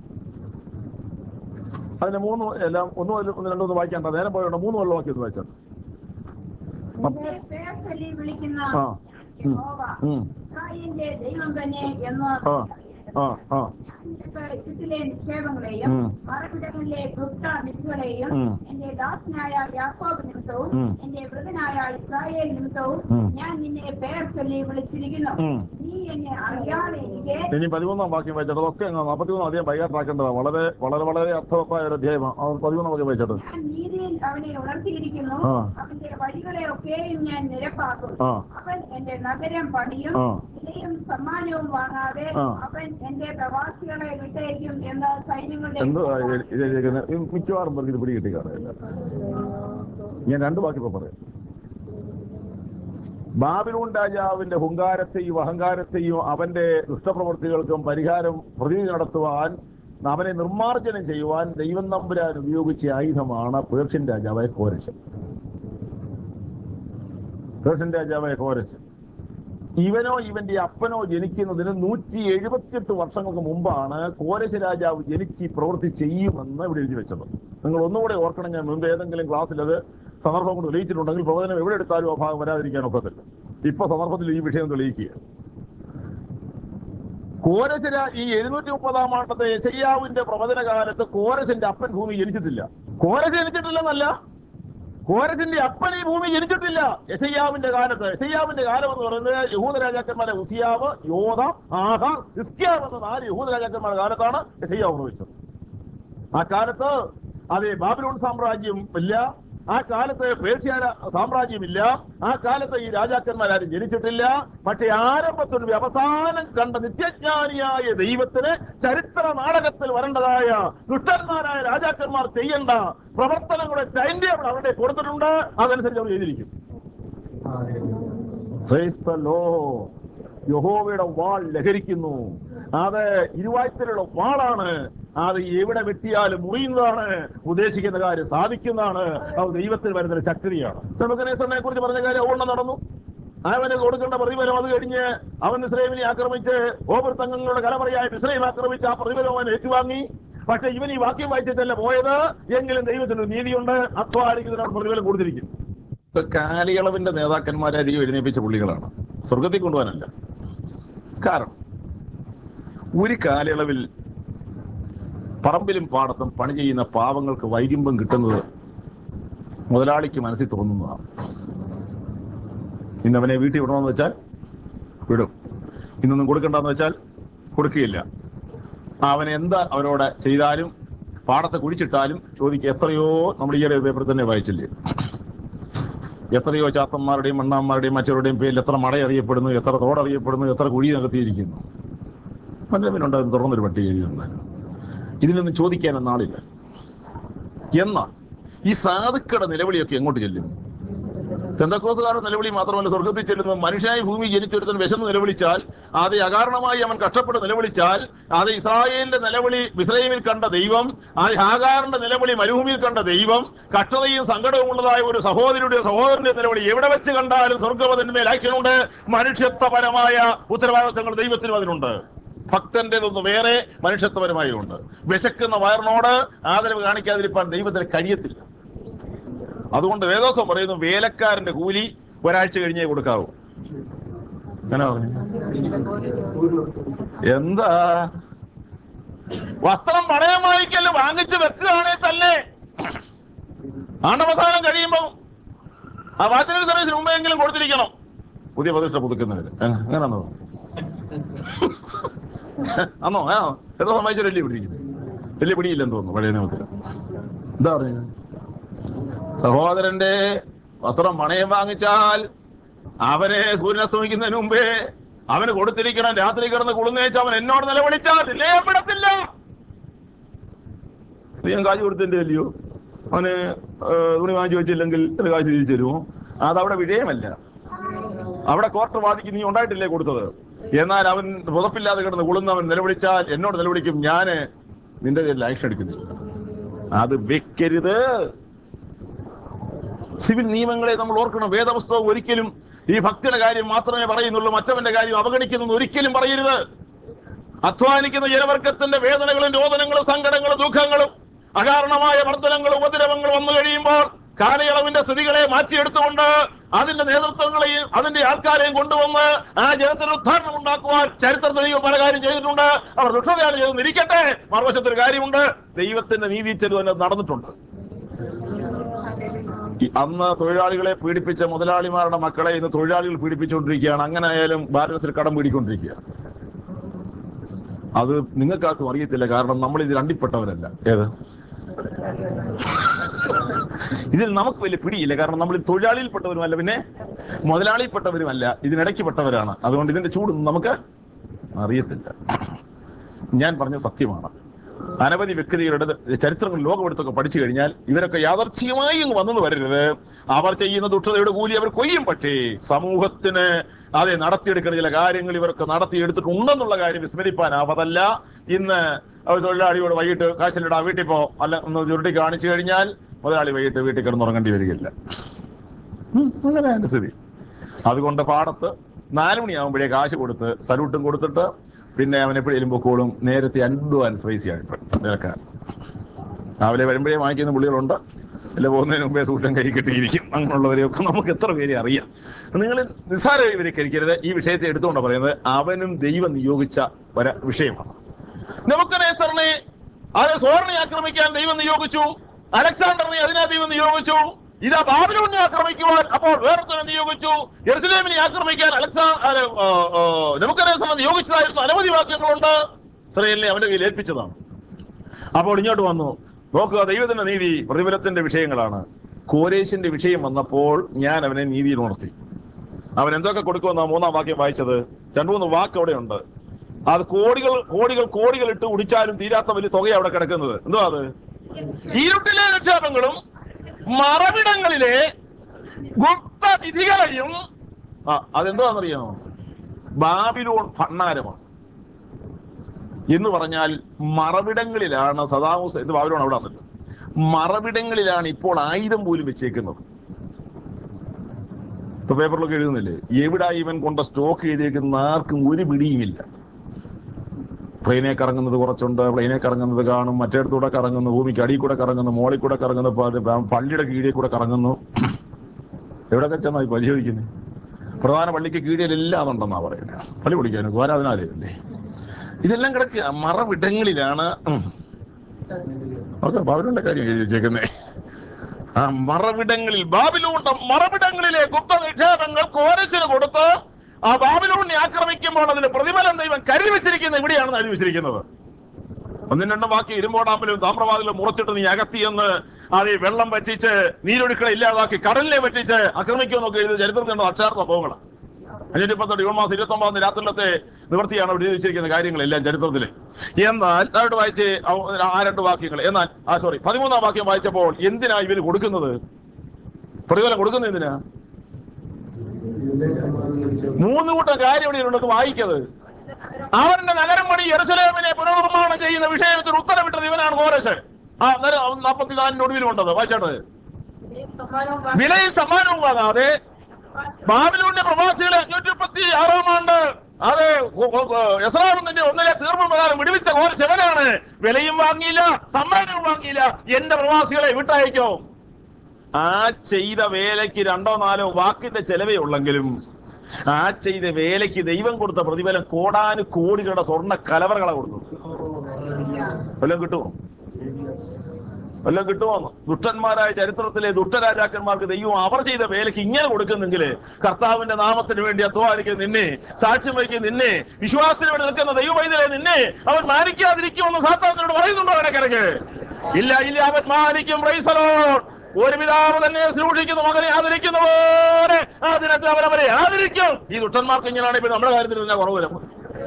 [SPEAKER 1] അതിന് മൂന്ന് എല്ലാം ഒന്ന് മുതൽ ഒന്ന് രണ്ടൊന്ന് വായിക്കണ്ട നേരം പോയോണ്ട് മൂന്ന് വെള്ളം വാക്കി ഒന്ന് വായിച്ചാൽ
[SPEAKER 2] എന്റെ പേർ ചൊല്ലി വിളിക്കുന്ന
[SPEAKER 1] ആ ഉം,
[SPEAKER 2] യഹോവ
[SPEAKER 1] ഉം,
[SPEAKER 2] ഇസ്രായേലിന്റെ ദൈവം തന്നെ എന്ന്
[SPEAKER 1] ആ ആ ആ
[SPEAKER 2] നിനക്ക് ചുറ്റിലെ നിക്ഷേപങ്ങളെയും
[SPEAKER 1] ഉം.
[SPEAKER 2] മറവിടങ്ങളിലെ ഗുപ്ത നിധികളെയും
[SPEAKER 1] ഉം.
[SPEAKER 2] എന്റെ ദാസനായ യാക്കോബ് നിമിത്തവും
[SPEAKER 1] ഉം.
[SPEAKER 2] എന്റെ വൃതനായ ഇസ്രായേൽ നിമിത്തവും
[SPEAKER 1] ഉം.
[SPEAKER 2] ഞാൻ നിന്നെ പേർ ചൊല്ലി വിളിച്ചിരിക്കുന്നു
[SPEAKER 1] ഉം.
[SPEAKER 2] നീ എന്നെ അറിയാതെ എനിക്ക്
[SPEAKER 1] ഇനി പതിമൂന്നാം വാക്യം വായിച്ചത് അതൊക്കെ നാൽപ്പത്തിമൂന്നാം അധികം വൈകാട്ടാക്കേണ്ടതാണ് വളരെ വളരെ വളരെ അർത്ഥവത്തായ ഒരു അധ്യായമാണ് അത് പതിമൂന്നാം വാക്യം വായിച്ചത്
[SPEAKER 2] ഞാൻ നീതിയിൽ അവനെ ഉണർത്തിയിരിക്കുന്നു
[SPEAKER 1] ആ.
[SPEAKER 2] അവന്റെ വഴികളെ ഒക്കെയും ഞാൻ നിരപ്പാക്കും
[SPEAKER 1] ആ.
[SPEAKER 2] അവൻ എന്റെ നഗരം പണിയും
[SPEAKER 1] ആ.
[SPEAKER 2] വിലയും സമ്മാനവും വാങ്ങാതെ
[SPEAKER 1] ആ.
[SPEAKER 2] അവൻ എന്റെ പ്രവാസികളെ വിട്ടേക്കും എന്ന് സൈന്യങ്ങളുടെ
[SPEAKER 1] എന്തോ ഇത് എഴുതിയിരിക്കുന്നത് ഈ മിക്കവാറും പേർക്ക് ഇത് പിടി കിട്ടി കാണുന്നില്ല ഞാൻ രണ്ട് വാക്ക് ഇപ്പൊ പറയാം ബാബിലൂൺ രാജാവിന്റെ ഹുങ്കാരത്തെയും അഹങ്കാരത്തെയും അവന്റെ ദുഷ്ടപ്രവൃത്തികൾക്കും പരിഹാരം പ്രതിനിധി നടത്തുവാൻ അവനെ നിർമ്മാർജ്ജനം ചെയ്യുവാൻ ദൈവം നമ്പുരാൻ ഉപയോഗിച്ച ആയുധമാണ് പേർഷ്യൻ രാജാവായ കോരശ് പേർഷ്യൻ രാജാവായ കോരശ് ഇവനോ ഇവന്റെ അപ്പനോ ജനിക്കുന്നതിന് നൂറ്റി എഴുപത്തിയെട്ട് വർഷങ്ങൾക്ക് മുമ്പാണ് കോരശ രാജാവ് ജനിച്ച് ഈ പ്രവൃത്തി ചെയ്യുമെന്ന് ഇവിടെ എഴുതി വെച്ചത് നിങ്ങൾ ഒന്നുകൂടെ ഓർക്കണം ഞാൻ മുമ്പ് ഏതെങ്കിലും ക്ലാസ്സിൽ അത് സന്ദർഭം കൊണ്ട് തെളിയിച്ചിട്ടുണ്ടെങ്കിൽ പ്രവചനം എവിടെ എടുത്താലും ആ ഭാഗം വരാതിരിക്കാൻ ഒക്കത്തില്ല ഇപ്പൊ സന്ദർഭത്തിൽ ഈ വിഷയം തെളിയിക്കുക കോരശര ഈ എഴുന്നൂറ്റി മുപ്പതാം ആണ്ടത്തെ യശയ്യാവിന്റെ പ്രവചന കാലത്ത് കോരശന്റെ അപ്പൻ ഭൂമി ജനിച്ചിട്ടില്ല കോരശ ജനിച്ചിട്ടില്ലെന്നല്ല കോരശിന്റെ അപ്പൻ ഈ ഭൂമി ജനിച്ചിട്ടില്ല യശയ്യാവിന്റെ കാലത്ത് യശയ്യാവിന്റെ കാലം എന്ന് പറയുന്നത് യഹൂദ രാജാക്കന്മാരെ ഉസിയാവ് യോധ ആഹ ഇസ്കിയാവ് എന്ന നാല് യഹൂദ രാജാക്കന്മാരുടെ കാലത്താണ് യശയ്യാവ് പ്രവേശിച്ചത് ആ കാലത്ത് അതെ ബാബിലോൺ സാമ്രാജ്യം ഇല്ല ആ കാലത്ത് പേർഷ്യ രാ- സാമ്രാജ്യമില്ല ആ കാലത്ത് ഈ രാജാക്കന്മാരാരും ജനിച്ചിട്ടില്ല പക്ഷെ ആരംഭത്തിൽ അവസാനം കണ്ട നിത്യജ്ഞാനിയായ ദൈവത്തിന് ചരിത്ര നാടകത്തിൽ വരേണ്ടതായ ദുഷ്ടന്മാരായ രാജാക്കന്മാർ ചെയ്യേണ്ട പ്രവർത്തനങ്ങളുടെ ടൈം ടേബിൾ അവരുടെ കൊടുത്തിട്ടുണ്ട് അതനുസരിച്ച് അവർ ചെയ്തിരിക്കും Praise the Lord. യഹോവയുടെ വാൾ ലഹരിക്കുന്നു അത് ഇരുവായ്ത്തലുള്ള വാളാണ് അത് എവിടെ വെട്ടിയാലും മുറിയുന്നതാണ് ഉദ്ദേശിക്കുന്ന കാര്യം സാധിക്കുന്നതാണ് അത് ദൈവത്തിൽ വരുന്ന ഒരു ശക്തിയാണ് നെബുക്കദ്നേസറിനെ കുറിച്ച് പറഞ്ഞ കാര്യം അതുകൊണ്ട് നടന്നു അവന് കൊടുക്കേണ്ട പ്രതിഫലം അത് കഴിഞ്ഞ് അവൻ ഇസ്രയേലിനെ ആക്രമിച്ച് ഓവർ തങ്ങളുടെ കലമറിയായ ഇസ്രയേൽ ആക്രമിച്ച് ആ പ്രതിഫലം അവൻ ഏറ്റുവാങ്ങി പക്ഷെ ഇവൻ ഈ വാക്യം വായിച്ചിട്ടല്ല പോയത് എങ്കിലും ദൈവത്തിന് നീതിയുണ്ട് അധ്വാനിക്കുന്നതിനാണ് പ്രതിഫലം കൊടുത്തിരിക്കും ഇപ്പൊ കാലിയളവിന്റെ നേതാക്കന്മാരെ അധികം എഴുന്നേപ്പിച്ച പുള്ളികളാണ് സ്വർഗത്തിൽ കൊണ്ടുപോകാനല്ല കാരണം ഒരു കാലയളവിൽ പറമ്പിലും പാടത്തും പണി ചെയ്യുന്ന പാവങ്ങൾക്ക് വൈകുമ്പം കിട്ടുന്നത് മുതലാളിക്ക് മനസ്സിൽ തോന്നുന്നതാണ് ഇന്നവനെ വീട്ടിൽ വിടണമെന്ന് വെച്ചാൽ വിടും ഇന്നൊന്നും കൊടുക്കണ്ടെന്ന് വെച്ചാൽ കൊടുക്കുകയില്ല അവൻ എന്താ അവരോട് ചെയ്താലും പാടത്തെ കുഴിച്ചിട്ടാലും ചോദിക്കുക എത്രയോ നമ്മൾ ഈയിടെ ഒരു പേപ്പറിൽ തന്നെ വായിച്ചില്ലേ എത്രയോ ചാത്തന്മാരുടെയും മണ്ണാന്മാരുടെയും മറ്റവരുടെയും പേരിൽ എത്ര മട അറിയപ്പെടുന്നു എത്ര തോടറിയപ്പെടുന്നു എത്ര കുഴി നികത്തിയിരിക്കുന്നു പഞ്ചമിനുണ്ട് അത് തുറന്നൊരു പട്ടിക എഴുതിയിട്ടുണ്ടായിരുന്നു ഇതിനൊന്നും ചോദിക്കാനൊന്നും ആളില്ല എന്നാൽ ഈ സാധുക്കളുടെ നിലവിളിയൊക്കെ എങ്ങോട്ട് ചെല്ലും പെന്തക്കോസുകാരുടെ നിലവിളി മാത്രമല്ല സ്വർഗത്തിൽ ചെല്ലുന്നത് മനുഷ്യനായി ഭൂമി ജനിച്ചൊരുത്തൻ വിശന്ന് നിലവിളിച്ചാൽ അത് അകാരണമായി അവൻ കഷ്ടപ്പെട്ട് നിലവിളിച്ചാൽ അത് ഇസ്രായേലിന്റെ നിലവിളി ഇസ്രായേലിൽ കണ്ട ദൈവം ആ ഹാഗാറിന്റെ നിലവിളി മരുഭൂമിയിൽ കണ്ട ദൈവം കഷ്ടതയും സങ്കടവും ഉള്ളതായ ഒരു സഹോദരിയുടെ സഹോദരന്റെ നിലവിളി എവിടെ വെച്ച് കണ്ടാലും സ്വർഗവതിന്മേൽ ആക്ഷനുണ്ട് മനുഷ്യത്വപരമായ ഉത്തരവാദിത്തങ്ങൾ ദൈവത്തിനും അതിനുണ്ട് ഭക്തന്റേതൊന്ന് വേറെ മനുഷ്യത്വപരമായും ഉണ്ട് വിശക്കുന്ന വയറിനോട് ആദരവ് കാണിക്കാതിരിക്കാൻ ദൈവത്തിന് കഴിയത്തില്ല അതുകൊണ്ട് വേദോസം പറയുന്നു വേലക്കാരന്റെ കൂലി ഒരാഴ്ച കഴിഞ്ഞേ കൊടുക്കാവൂ അങ്ങനെ പറഞ്ഞു എന്താ വസ്ത്രം പണയം വാങ്ങിക്കല് വാങ്ങിച്ച് വെക്കുകയാണെ തന്നെ ആണ്ടവസാനം കഴിയുമ്പോ ആ വാച്ചിനറി സർവീസിന് മുമ്പെങ്കിലും കൊടുത്തിരിക്കണം പുതിയ പ്രതിഷ്ഠ പുതുക്കുന്നവര് അങ്ങനെയാണോ ആണോ ആ എത്ര സമ്മതിച്ച വലിയ പിടിയിരിക്കുന്നത് വലിയ പിടിയില്ലെന്ന് തോന്നുന്നു പഴയ നിയമത്തിൽ എന്താ പറയുന്നത് സഹോദരന്റെ വസ്ത്രം പണയം വാങ്ങിച്ചാൽ അവനെ സൂര്യൻ അസ്തമിക്കുന്നതിന് മുമ്പേ അവന് കൊടുത്തിരിക്കണം രാത്രി കിടന്ന് കുളുന്നേച്ച് അവൻ എന്നോട് നിലവിളിച്ചാൽ നിലയപ്പെടത്തില്ല ഞാൻ കാശ് കൊടുത്തിന്റെ അല്ലയോ അവന് ഏഹ്, തുണി വാങ്ങിച്ചു വെച്ചില്ലെങ്കിൽ ചില കാശ് തിരിച്ചു തരുമോ അതവിടെ വിജയമല്ല അവിടെ കോർട്ട് വാദിക്ക് നീ ഉണ്ടായിട്ടില്ലേ കൊടുത്തത് എന്നാൽ അവൻ പുതപ്പില്ലാതെ കിടന്ന് കുളുന്ന് അവൻ നിലവിളിച്ചാൽ എന്നോട് നിലവിളിക്കും ഞാന് നിന്റെ പേരിൽ ആക്ഷൻ എടുക്കുന്നില്ല അത് വെക്കരുത് സിവിൽ നിയമങ്ങളെ നമ്മൾ ഓർക്കണം വേദപുസ്തകം ഒരിക്കലും ഈ ഭക്തിയുടെ കാര്യം മാത്രമേ പറയുന്നുള്ളൂ മറ്റവന്റെ കാര്യം അവഗണിക്കുന്നു ഒരിക്കലും പറയരുത് അധ്വാനിക്കുന്ന ജനവർഗത്തിന്റെ വേദനകളും രോദനങ്ങളും സങ്കടങ്ങളും ദുഃഖങ്ങളും അകാരണമായ വർധനങ്ങളും ഉപദ്രവങ്ങളും വന്നു കഴിയുമ്പോൾ കാലയളവിന്റെ സ്ഥിതികളെ മാറ്റിയെടുത്തുകൊണ്ട് അതിന്റെ നേതൃത്വങ്ങളെയും അതിന്റെ ആൾക്കാരെയും കൊണ്ടുവന്ന് ആ ജനത്തിന് ഉദ്ധാരണം ഉണ്ടാക്കുവാൻ ചരിത്രത്തിൽ ദൈവം പല കാര്യം ചെയ്തിട്ടുണ്ട് അവർ ദുഷ്ടതയാണ് ചെയ്തെന്നിരിക്കട്ടെ മറുവശത്തൊരു കാര്യമുണ്ട് ദൈവത്തിന്റെ നീതി ചെലവ് നടന്നിട്ടുണ്ട് ഈ അന്ന് തൊഴിലാളികളെ പീഡിപ്പിച്ച മുതലാളിമാരുടെ മക്കളെ ഇന്ന് തൊഴിലാളികൾ പീഡിപ്പിച്ചുകൊണ്ടിരിക്കുകയാണ് അങ്ങനെ ആയാലും ഭാരതത്തിൽ കടം പീടിക്കൊണ്ടിരിക്കുക അത് നിങ്ങൾക്കാർക്കും അറിയത്തില്ല കാരണം നമ്മൾ ഇതിൽ അണ്ടിപ്പെട്ടവരല്ല ഏത് ഇതിൽ നമുക്ക് വലിയ പിടിയില്ല കാരണം നമ്മൾ തൊഴിലാളിയിൽപ്പെട്ടവരുമല്ല പിന്നെ മുതലാളിയിൽപ്പെട്ടവരുമല്ല ഇതിനിടയ്ക്ക് പെട്ടവരാണ് അതുകൊണ്ട് ഇതിന്റെ ചൂടൊന്നും നമുക്ക് അറിയത്തില്ല ഞാൻ പറഞ്ഞ സത്യമാണ് അനവധി വ്യക്തികളുടെ ചരിത്രങ്ങൾ ലോകമെടുത്തൊക്കെ പഠിച്ചു കഴിഞ്ഞാൽ ഇവരൊക്കെ യാദർച്ഛികമായി ഇങ്ങ് വന്നെന്ന് വരരുത് അവർ ചെയ്യുന്ന ദുഷ്ടതയുടെ കൂലി അവർ കൊയ്യും പക്ഷേ സമൂഹത്തിന് അതെ നടത്തിയെടുക്കുന്ന ചില കാര്യങ്ങൾ ഇവർക്ക് നടത്തിയെടുത്തിട്ടുണ്ടെന്നുള്ള കാര്യം വിസ്മരിപ്പാനാവതല്ല ഇന്ന് ഒരു തൊഴിലാളിയോട് വൈകിട്ട് കാശിലിടാ വീട്ടിൽ പോ അല്ല ഒന്ന് ചുരുട്ടി കാണിച്ചു കഴിഞ്ഞാൽ മുതലാളി വൈകിട്ട് വീട്ടിൽ കിടന്നുറങ്ങേണ്ടി വരികയില്ല ഉം, അങ്ങനെ അതിന്റെ സ്ഥിതി അതുകൊണ്ട് പാടത്ത് നാലു മണിയാകുമ്പോഴേ കാശ് കൊടുത്ത് സല്യൂട്ടും കൊടുത്തിട്ട് പിന്നെ അവൻ എപ്പോഴേലും പൊക്കോളും നേരത്തെ അൻപത് പൈസയാണ് ഇപ്പം നിരക്കാൻ രാവിലെ വരുമ്പോഴേ വാങ്ങിക്കുന്ന പുള്ളികളുണ്ട് അല്ല പോകുന്നതിന് മുമ്പേ സൂട്ടം കൈ കെട്ടിയിരിക്കും അങ്ങനെയുള്ളവരെയൊക്കെ നമുക്ക് എത്ര പേരെ അറിയാം നിങ്ങൾ നിസ്സാരവൽക്കരിക്കരുത് ഈ വിഷയത്തെ എടുത്തുകൊണ്ട് പറയുന്നത് അവനും ദൈവം നിയോഗിച്ച ഒരു വിഷയമാണ് നമുക്കനേസറിനെ അത് സോറിനെ ആക്രമിക്കാൻ ദൈവം നിയോഗിച്ചു അലക്സാണ്ടറിനെ അതിനെ ദൈവം നിയോഗിച്ചു ഇതാ ബാബിലോണിനെ ആക്രമിക്കുവാൻ അപ്പോൾ വേറൊരുത്തനെ നിയോഗിച്ചു എറുസലേമിനെ ആക്രമിക്കാൻ അലക്സാ നമുക്കനേസറിനെ നിയോഗിച്ചതായിരുന്നു അനവധി വാക്യങ്ങളുണ്ട് ഇസ്രയേലിനെ അവന്റെ കയ്യിൽ ഏൽപ്പിച്ചതാണ് അപ്പോൾ ഇങ്ങോട്ട് വന്നു നോക്കുക ദൈവത്തിന്റെ നീതി പ്രതിഫലത്തിന്റെ വിഷയങ്ങളാണ് കോരേശിന്റെ വിഷയം വന്നപ്പോൾ ഞാൻ അവനെ നീതിയിൽ ഉണർത്തി അവൻ എന്തൊക്കെ കൊടുക്കുമെന്നാ മൂന്നാം വാക്യം വായിച്ചത് രണ്ടു മൂന്ന് വാക്ക് അവിടെ ഉണ്ട് അത് കോടികൾ കോടികൾ കോടികൾ ഇട്ട് കുടിച്ചാലും തീരാത്ത വലിയ തുകയാണ് അവിടെ കിടക്കുന്നത് എന്തോ അത് ഇരുട്ടിലെ നിക്ഷേപങ്ങളും മറവിടങ്ങളിലെ ഗുപ്തനിധികളെയും ആ അതെന്താണെന്നറിയാമോ ബാബിലോൺ ഭണ്ണാരമാണ് എന്ന് പറഞ്ഞാൽ മറവിടങ്ങളിലാണ് സദാമുസ് എന്ന് ബാബിലോൺ അവിടെ വന്നിട്ട് മറവിടങ്ങളിലാണ് ഇപ്പോൾ ആയുധം പോലും വെച്ചേക്കുന്നത് ഇപ്പൊ പേപ്പറിലൊക്കെ എഴുതുന്നില്ലേ എവിടെ ഇവൻ കൊണ്ട സ്റ്റോക്ക് ചെയ്തേക്കുന്ന ആർക്കും ഒരു പിടിയുമില്ല പ്ലെയിനെ കറങ്ങുന്നത് കുറച്ചുണ്ട് പ്ലെയിനെ കറങ്ങുന്നത് കാണും മറ്റേടത്തൂടെ കറങ്ങുന്നു ഭൂമിക്ക് അടിയിൽ കൂടെ കറങ്ങുന്നു മോളിൽ കൂടെ കറങ്ങുന്നു പ- പള്ളിയുടെ കീഴിൽ കൂടെ കറങ്ങുന്നു എവിടെയൊക്കെ ചെന്നായി പരിശോധിക്കുന്നത് പ്രധാന പള്ളിക്ക് കീഴിലെല്ലാം അതുണ്ടെന്നാ പറയുന്നത് പള്ളി പിടിക്കാനും ആരാധനാലയല്ലേ ഇതെല്ലാം കിടക്കുക മറവിടങ്ങളിലാണ് ഉം. ഓക്കെ ബാബിലോണിന്റെ കാര്യം എഴുതി വെച്ചേക്കുന്നേ ആ മറവിടങ്ങളിൽ ബാബിലോണ്ട മറവിടങ്ങളിലെ ഗുപ്ത നിക്ഷേപങ്ങൾ കോരസിന് കൊടുത്ത് ആ ബാബിലോണിനെ ആക്രമിക്കുമ്പോൾ അതിന് പ്രതിഫലം ദൈവം കരുതി വെച്ചിരിക്കുന്നത് ഇവിടെയാണ് കരുതി വെച്ചിരിക്കുന്നത് ഒന്നും രണ്ടും ബാക്കി ഇരുമ്പോടാമ്പിലും താമ്രവാദിലും മുറച്ചിട്ട് നീ അകത്തി എന്ന് അത് ഈ വെള്ളം പറ്റിച്ച് നീരൊഴുക്കളെ ഇല്ലാതാക്കി കടലിനെ പറ്റിച്ച് ആക്രമിക്കുമെന്നൊക്കെ എഴുതി ചരിത്രത്തിലുള്ള അക്ഷാർ സംഭവങ്ങൾ അഞ്ഞൂറ്റി പത്തെട്ട് ജൂൺ മാസം ഇരുപത്തി ഒമ്പതാം തീയതി രാത്രിയിലത്തെ നിവൃത്തിയാണ് ഇവിടെ എഴുതി വെച്ചിരിക്കുന്ന കാര്യങ്ങളെല്ലാം ചരിത്രത്തിൽ എന്നാൽ താഴോട്ട് വായിച്ച് അവ- ആ രണ്ട് വാക്യങ്ങൾ എന്നാൽ ആ സോറി പതിമൂന്നാം വാക്യം വായിച്ചപ്പോൾ എന്തിനാ ഇവര് കൊടുക്കുന്നത് പ്രതിഫലം കൊടുക്കുന്നത് എന്തിനാ മൂന്ന് കൂട്ടം കാര്യം ഇവിടെ ഉണ്ടെന്ന് വായിക്കത് അവന്റെ നഗരം പണി യെറുസലേമിനെ പുനർനിർമ്മാണം ചെയ്യുന്ന വിഷയത്തിൽ ഉത്തരവിട്ടത് ഇവനാണ് കോരസ് ആ നാൽപ്പത്തിനാലിന് ഒടുവിലും ഉണ്ടത് വായിച്ചോട്ടെ
[SPEAKER 2] സമ്മാനവും വാ-
[SPEAKER 1] വിലയിൽ സമ്മാനവും വാങ്ങാതെ ബാബിലൂന്റെ പ്രവാസികളെ അഞ്ഞൂറ്റി മുപ്പത്തി ആറാം ആണ്ട് അത് എസ്രാമെന്നെ ഒന്നിലെ തീർപ്പ് പ്രകാരം വിടുവിച്ച ഓർ ശിവനാണ് വിലയും വാങ്ങിയില്ല സമ്മാനവും വാങ്ങിയില്ല എന്റെ പ്രവാസികളെ വിട്ടയക്കോ ആ ചെയ്ത വേലയ്ക്ക് രണ്ടോ നാലോ വാക്കിന്റെ ചെലവേ ഉള്ളെങ്കിലും ആ ചെയ്ത വേലയ്ക്ക് ദൈവം കൊടുത്ത പ്രതിഫലം കോടാനു കോടികളുടെ സ്വർണ്ണ കലവറകളെ കൊടുത്തു വല്ലതും കിട്ടുമോ വല്ലതും കിട്ടുമോ ദുഷ്ടന്മാരായ ചരിത്രത്തിലെ ദുഷ്ടരാജാക്കന്മാർക്ക് ദൈവം അവർ ചെയ്ത വേലയ്ക്ക് ഇങ്ങനെ കൊടുക്കുന്നെങ്കിൽ കർത്താവിന്റെ നാമത്തിന് വേണ്ടി അധ്വാനിക്കുന്ന നിന്നെ സാക്ഷ്യം വഹിക്കുന്ന നിന്നെ വിശ്വാസത്തിന് വേണ്ടി നിൽക്കുന്ന ദൈവവൈദ്യരെ നിന്നെ അവൻ മാനിക്കാതിരിക്കുമെന്ന് സാത്താനോട് പറയുന്നുണ്ടോ ഇടയ്ക്കിടയ്ക്ക് ഇല്ല ഇല്ല അവൻ മാനിക്കും പ്രൈസലോ ഒരു പിതാവ് തന്നെ സൂക്ഷിക്കുന്ന മകനെ ആദരിക്കുന്ന പോലെ ആ ദിനത്തിൽ അവരവരെ ആദരിക്കും ഈ ദുഷ്ടന്മാർക്ക് ഇങ്ങനെയാണ് ഇപ്പൊ നമ്മുടെ കാര്യത്തിൽ തന്നെ കുറവ് വരും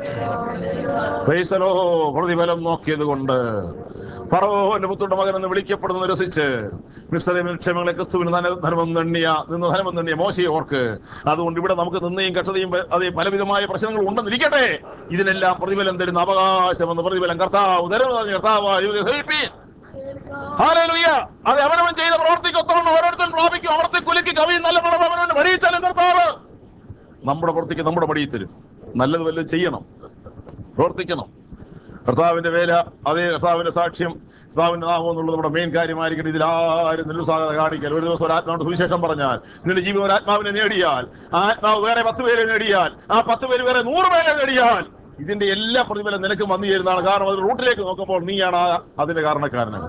[SPEAKER 1] പ്രൈസലോ പ്രതിഫലം നോക്കിയത് കൊണ്ട് ഫറവോന്റെ പുത്രുടെ മകൻ എന്ന് വിളിക്കപ്പെടുന്ന രസിച്ച് മിശ്രമിൽ ക്ഷമങ്ങളെ ക്രിസ്തുവിന് ധന- ധർമ്മം നണ്ണിയ നിന്ന് ധർമ്മം നണ്ണിയ മോശയെ ഓർക്ക് അതുകൊണ്ട് ഇവിടെ നമുക്ക് നിന്നയും കഷ്ടതയും അതേ പലവിധമായ പ്രശ്നങ്ങൾ ഉണ്ടെന്നിരിക്കട്ടെ ഇതിനെല്ലാം പ്രതിഫലം തരുന്ന അവകാശമെന്ന് പ്രതിഫലം കർത്താവ് തരുന്നതാണ് കർത്താവായ ദൈവത്തെ സേവിപ്പീൻ. ഹല്ലേലൂയ. അത് അവനവൻ ചെയ്ത പ്രവർത്തിക്കൊത്തവണ്ണം ഓരോരുത്തൻ പ്രാപിക്കും അവർത്തി കുലുക്കി കവി നല്ല പണം അവനവൻ വഴിയിച്ചാലും കർത്താവ് നമ്മുടെ പ്രവർത്തിക്ക് നമ്മുടെ പടിയിൽ തരും നല്ലത് വല്ലതും ചെയ്യണം പ്രവർത്തിക്കണം കർത്താവിന്റെ വേല അതേ കർത്താവിന്റെ സാക്ഷ്യം കർത്താവിന്റെ നാമം എന്നുള്ളത് നമ്മുടെ മെയിൻ കാര്യമായിരിക്കണം ഇതിൽ ആരും നിരുത്സാഹത കാണിക്കൽ ഒരു ദിവസം ഒരു ആത്മാവിന്റെ സുവിശേഷം പറഞ്ഞാൽ നിന്റെ ജീവിതം ഒരു ആത്മാവിനെ നേടിയാൽ ആ ആത്മാവ് വേറെ പത്ത് പേരെ നേടിയാൽ ആ പത്ത് പേര് വേറെ നൂറ് പേരെ നേടിയാൽ ഇതിന്റെ എല്ലാ പ്രതിഫലം നിനക്ക് വന്നു ചേരുന്നതാണ് കാരണം അത് റൂട്ടിലേക്ക് നോക്കുമ്പോൾ നീയാണ് ആ- അതിന്റെ കാരണക്കാരന്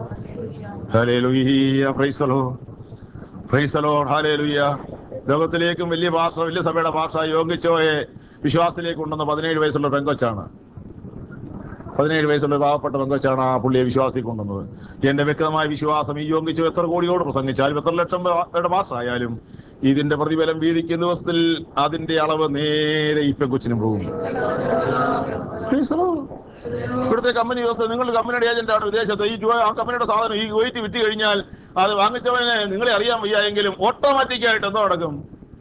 [SPEAKER 1] hallelujah praise the Lord praise the Lord hallelujah ലോകത്തിലേക്കും വലിയ ഭാഷ വലിയ സഭയുടെ ഭാഷ യോഗിച്ചോയെ വിശ്വാസത്തിലേക്ക് കൊണ്ടുവന്ന പതിനേഴ് വയസ്സുള്ള പെങ്കൊച്ചാണ് പതിനേഴ് വയസ്സുള്ള ഒരു പാവപ്പെട്ട പെങ്കൊച്ചാണ് ആ പുള്ളിയെ വിശ്വാസത്തിൽ കൊണ്ടുവന്നത് എന്റെ വ്യക്തമായ വിശ്വാസം ഈ യോഗിച്ചു എത്ര കോടിയോട് പ്രസംഗിച്ചാലും എത്ര ലക്ഷം പേരുടെ ഭാഷ ആയാലും ഇതിന്റെ പ്രതിഫലം വീതിക്കുന്ന ദിവസത്തിൽ അതിന്റെ അളവ് നേരെ ഈ പെങ്കൊച്ചിനും പോകും Praise the Lord. ഇവിടുത്തെ കമ്പനി വ്യവസ്ഥ നിങ്ങളുടെ കമ്പനിയുടെ ഏജന്റ് ആണ് വിദേശത്ത് ഈ ജോ- ആ കമ്പനിയുടെ സാധനം ഈ കുവൈറ്റ് വിറ്റ് കഴിഞ്ഞാൽ അത് വാങ്ങിച്ചവനെ നിങ്ങളെ അറിയാൻ വയ്യ എങ്കിലും ഓട്ടോമാറ്റിക് ആയിട്ട് എന്തോ നടക്കും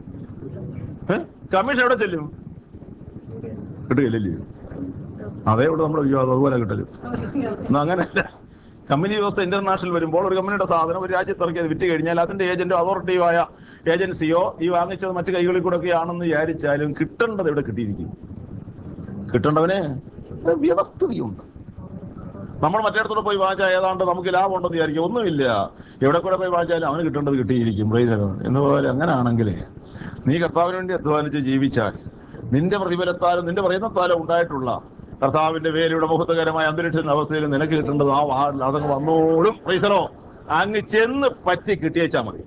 [SPEAKER 1] ഏ? കമ്മീഷൻ എവിടെ ചെല്ലും കിട്ടുകയില്ലല്ലോ അതേ ഇവിടെ നമ്മുടെ വിവാദം അതുപോലെ കിട്ടലും എന്നാ അങ്ങനെയല്ല കമ്പനി വ്യവസ്ഥ ഇന്റർനാഷണൽ വരുമ്പോൾ ഒരു കമ്പനിയുടെ സാധനം ഒരു രാജ്യത്ത് ഇറക്കി അത് വിറ്റ് കഴിഞ്ഞാൽ അതിന്റെ ഏജന്റോ അതോറിറ്റീവായ ഏജൻസിയോ ഈ വാങ്ങിച്ചത് മറ്റു കൈകളിൽ കൂടെ ഒക്കെ ആണെന്ന് വിചാരിച്ചാലും കിട്ടേണ്ടത് ഇവിടെ കിട്ടിയിരിക്കും കിട്ടേണ്ടവന് ഒരു വ്യവസ്ഥതയുണ്ട് നമ്മൾ മറ്റേടത്തോടെ പോയി വാങ്ങിച്ചാൽ ഏതാണ്ട് നമുക്ക് ലാഭം ഉണ്ടെന്ന് വിചാരിക്കും ഒന്നുമില്ല എവിടെ കൂടെ പോയി വാങ്ങിച്ചാലും അവന് കിട്ടേണ്ടത് കിട്ടിയിരിക്കും പ്രൈസ് എന്ന് പോലെ അങ്ങനെ ആണെങ്കിൽ നീ കർത്താവിന് വേണ്ടി അധ്വാനിച്ച് ജീവിച്ചാൽ നിന്റെ പ്രതിഫലത്താലും നിന്റെ പ്രയത്നത്താലും ഉണ്ടായിട്ടുള്ള കർത്താവിന്റെ വേലയുടെ മുഹൂർത്തകരമായ അന്തരീക്ഷത്തിന്റെ അവസ്ഥയിൽ നിനക്ക് കിട്ടേണ്ടത് ആ വാർഡിൽ അതങ്ങ് വന്നോളും പ്രൈസറോ അങ്ങ് ചെന്ന് പറ്റി കിട്ടിയേച്ചാ മതി